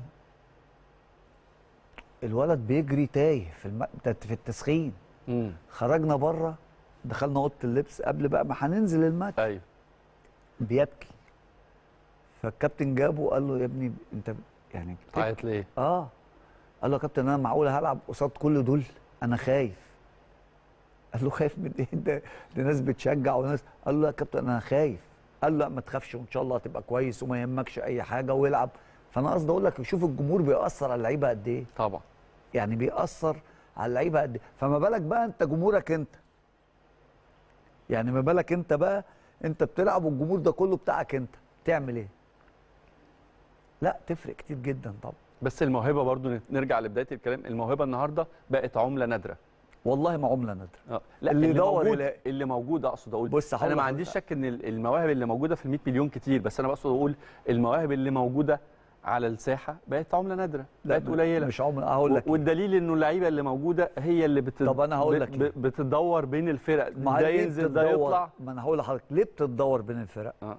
الولد بيجري تايه في الم... ده في التسخين امم خرجنا بره دخلنا اوضه اللبس قبل بقى ما هننزل الماتش ايوه بيبكي فالكابتن جابه وقال له يا ابني انت يعني تعيط ليه؟ اه قال له يا كابتن انا معقول هلعب قصاد كل دول انا خايف قال له خايف من ايه ده دي ناس بتشجع وناس قال له يا كابتن انا خايف قال له لا ما تخافش وان شاء الله هتبقى كويس وما يهمكش اي حاجه والعب فانا قصدي اقول لك شوف الجمهور بيأثر على اللعيبه قد ايه طبعا يعني بيأثر على اللعيبه قد ايه فما بالك بقى انت جمهورك انت يعني ما بالك انت بقى انت بتلعب والجمهور ده كله بتاعك انت تعمل ايه لا تفرق كتير جدا طبعا بس الموهبه برضو نرجع لبدايه الكلام الموهبه النهارده بقت عمله نادره والله ما عمله نادره اه لا اللي اللي, يدور موجود يلاقي. اللي موجود اقصد اقول بص هقول انا ما لك- عنديش شك ان ال- المواهب اللي موجوده في ال 100 مليون كتير بس انا بقصد اقول المواهب اللي موجوده على الساحه بقت عمله نادره لا بقت قليله مش عمره هقول لك والدليل انه اللعيبه اللي موجوده هي اللي بت... طب أنا هقول ب- لك ب- ليه. بتدور بين الفرق ما ده ليه ينزل ده بتتدور- يطلع ما انا هقول لحضرتك ليه بتتدور بين الفرق اه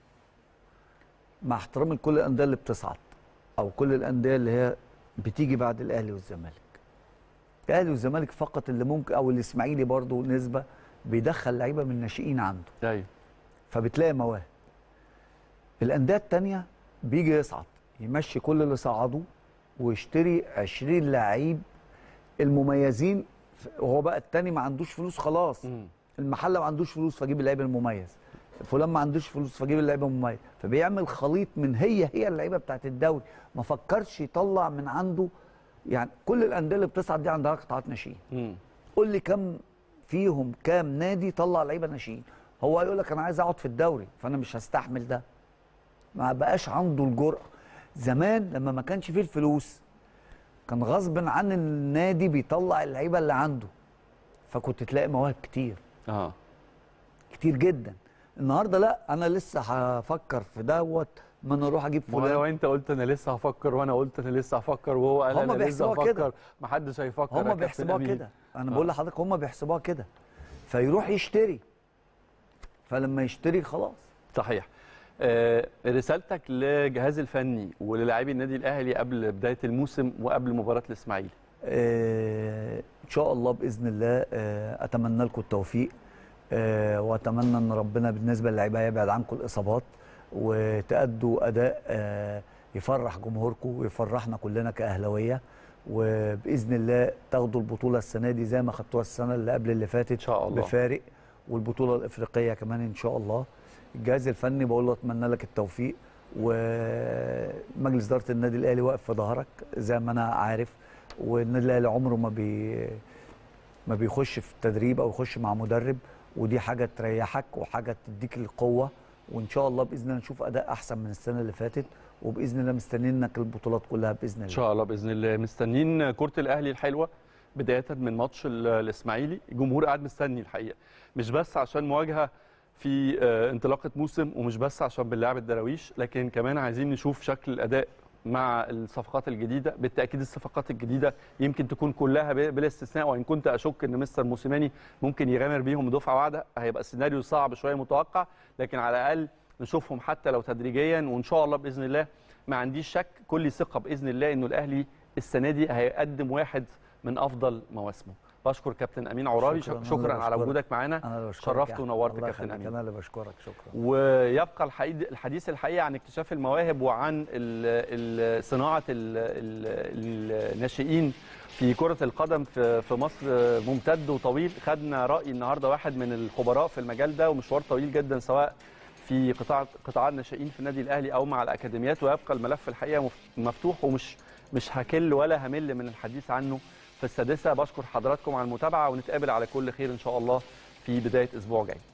مع احترامي لكل الانديه اللي بتصعد او كل الانديه اللي هي بتيجي بعد الاهلي والزمالك الاهلي والزمالك فقط اللي ممكن او الاسماعيلي برضو نسبه بيدخل لعيبه من الناشئين عنده ايوه فبتلاقي مواهب الانديه التانية بيجي يصعد يمشي كل اللي صعدوه ويشتري 20 لعيب المميزين وهو بقى التاني ما عندوش فلوس خلاص مم. المحل ما عندوش فلوس فجيب اللعيب المميز فلان ما عندوش فلوس فجيب اللعيب المميز فبيعمل خليط من هي هي اللعيبه بتاعت الدوري ما فكرش يطلع من عنده يعني كل الانديه اللي بتصعد دي عندها قطاعات ناشئين مم. قول لي كم فيهم كام نادي طلع لعيبه ناشئين هو هيقول لك انا عايز اقعد في الدوري فانا مش هستحمل ده ما بقاش عنده الجرأه زمان لما ما كانش فيه الفلوس كان غصب عن النادي بيطلع اللعيبه اللي عنده فكنت تلاقي مواهب كتير اه كتير جدا النهارده لا انا لسه هفكر في دوت ما انا اروح اجيب ما هو لو فلان انت قلت انا لسه هفكر وانا قلت انا لسه هفكر وهو قال هما انا لسه بيحسبوها كده. هفكر محدش هيفكر يا هم كابتن بيحسبوها أمين. كده انا آه. بقول لحضرتك هم بيحسبوها كده فيروح يشتري فلما يشتري خلاص صحيح آه، رسالتك للجهاز الفني وللاعبي النادي الاهلي قبل بدايه الموسم وقبل مباراه الاسماعيلي آه، ان شاء الله باذن الله آه، اتمنى لكم التوفيق آه، واتمنى ان ربنا بالنسبه للعيبه يبعد عنكم الاصابات وتأدوا اداء آه، يفرح جمهوركم ويفرحنا كلنا كاهلاويه وباذن الله تاخدوا البطوله السنه دي زي ما خدتوها السنه اللي قبل اللي فاتت ان شاء الله بفارق والبطوله الافريقيه كمان ان شاء الله الجهاز الفني بقول له اتمنى لك التوفيق ومجلس اداره النادي الاهلي واقف في ظهرك زي ما انا عارف والنادي الاهلي عمره ما بي ما بيخش في التدريب او يخش مع مدرب ودي حاجه تريحك وحاجه تديك القوه وان شاء الله باذن الله نشوف اداء احسن من السنه اللي فاتت وباذن الله مستنيينك البطولات كلها باذن ان الله شاء الله باذن الله مستنيين كره الاهلي الحلوه بدايه من ماتش ال- الاسماعيلي الجمهور قاعد مستني الحقيقه مش بس عشان مواجهه في آه، انطلاقه موسم ومش بس عشان بنلعب الدراويش لكن كمان عايزين نشوف شكل الاداء مع الصفقات الجديده بالتاكيد الصفقات الجديده يمكن تكون كلها ب- بلا استثناء وان كنت اشك ان مستر موسيماني ممكن يغامر بيهم دفعه واحده هيبقى السيناريو صعب شويه متوقع لكن على الاقل نشوفهم حتى لو تدريجيا وان شاء الله باذن الله ما عنديش شك كل ثقه باذن الله انه الاهلي السنه دي هيقدم واحد من افضل مواسمه بشكر كابتن امين عرابي شكراً، شكرا, أنا شكرا اللي على بشكرك. وجودك معانا انا اللي بشكرك شرفت يعني. ونورت الله كابتن يخليك، امين انا اللي بشكرك شكرا ويبقى الحديث الحديث الحقيقه عن اكتشاف المواهب وعن ال- ال- صناعه ال- ال- الناشئين في كره القدم في في مصر ممتد وطويل خدنا راي النهارده واحد من الخبراء في المجال ده ومشوار طويل جدا سواء في قطاع قطاع الناشئين في النادي الاهلي او مع الاكاديميات ويبقى الملف الحقيقه مف- مفتوح ومش مش هكل ولا همل من الحديث عنه في السادسه بشكر حضراتكم على المتابعه ونتقابل على كل خير ان شاء الله في بدايه اسبوع جاي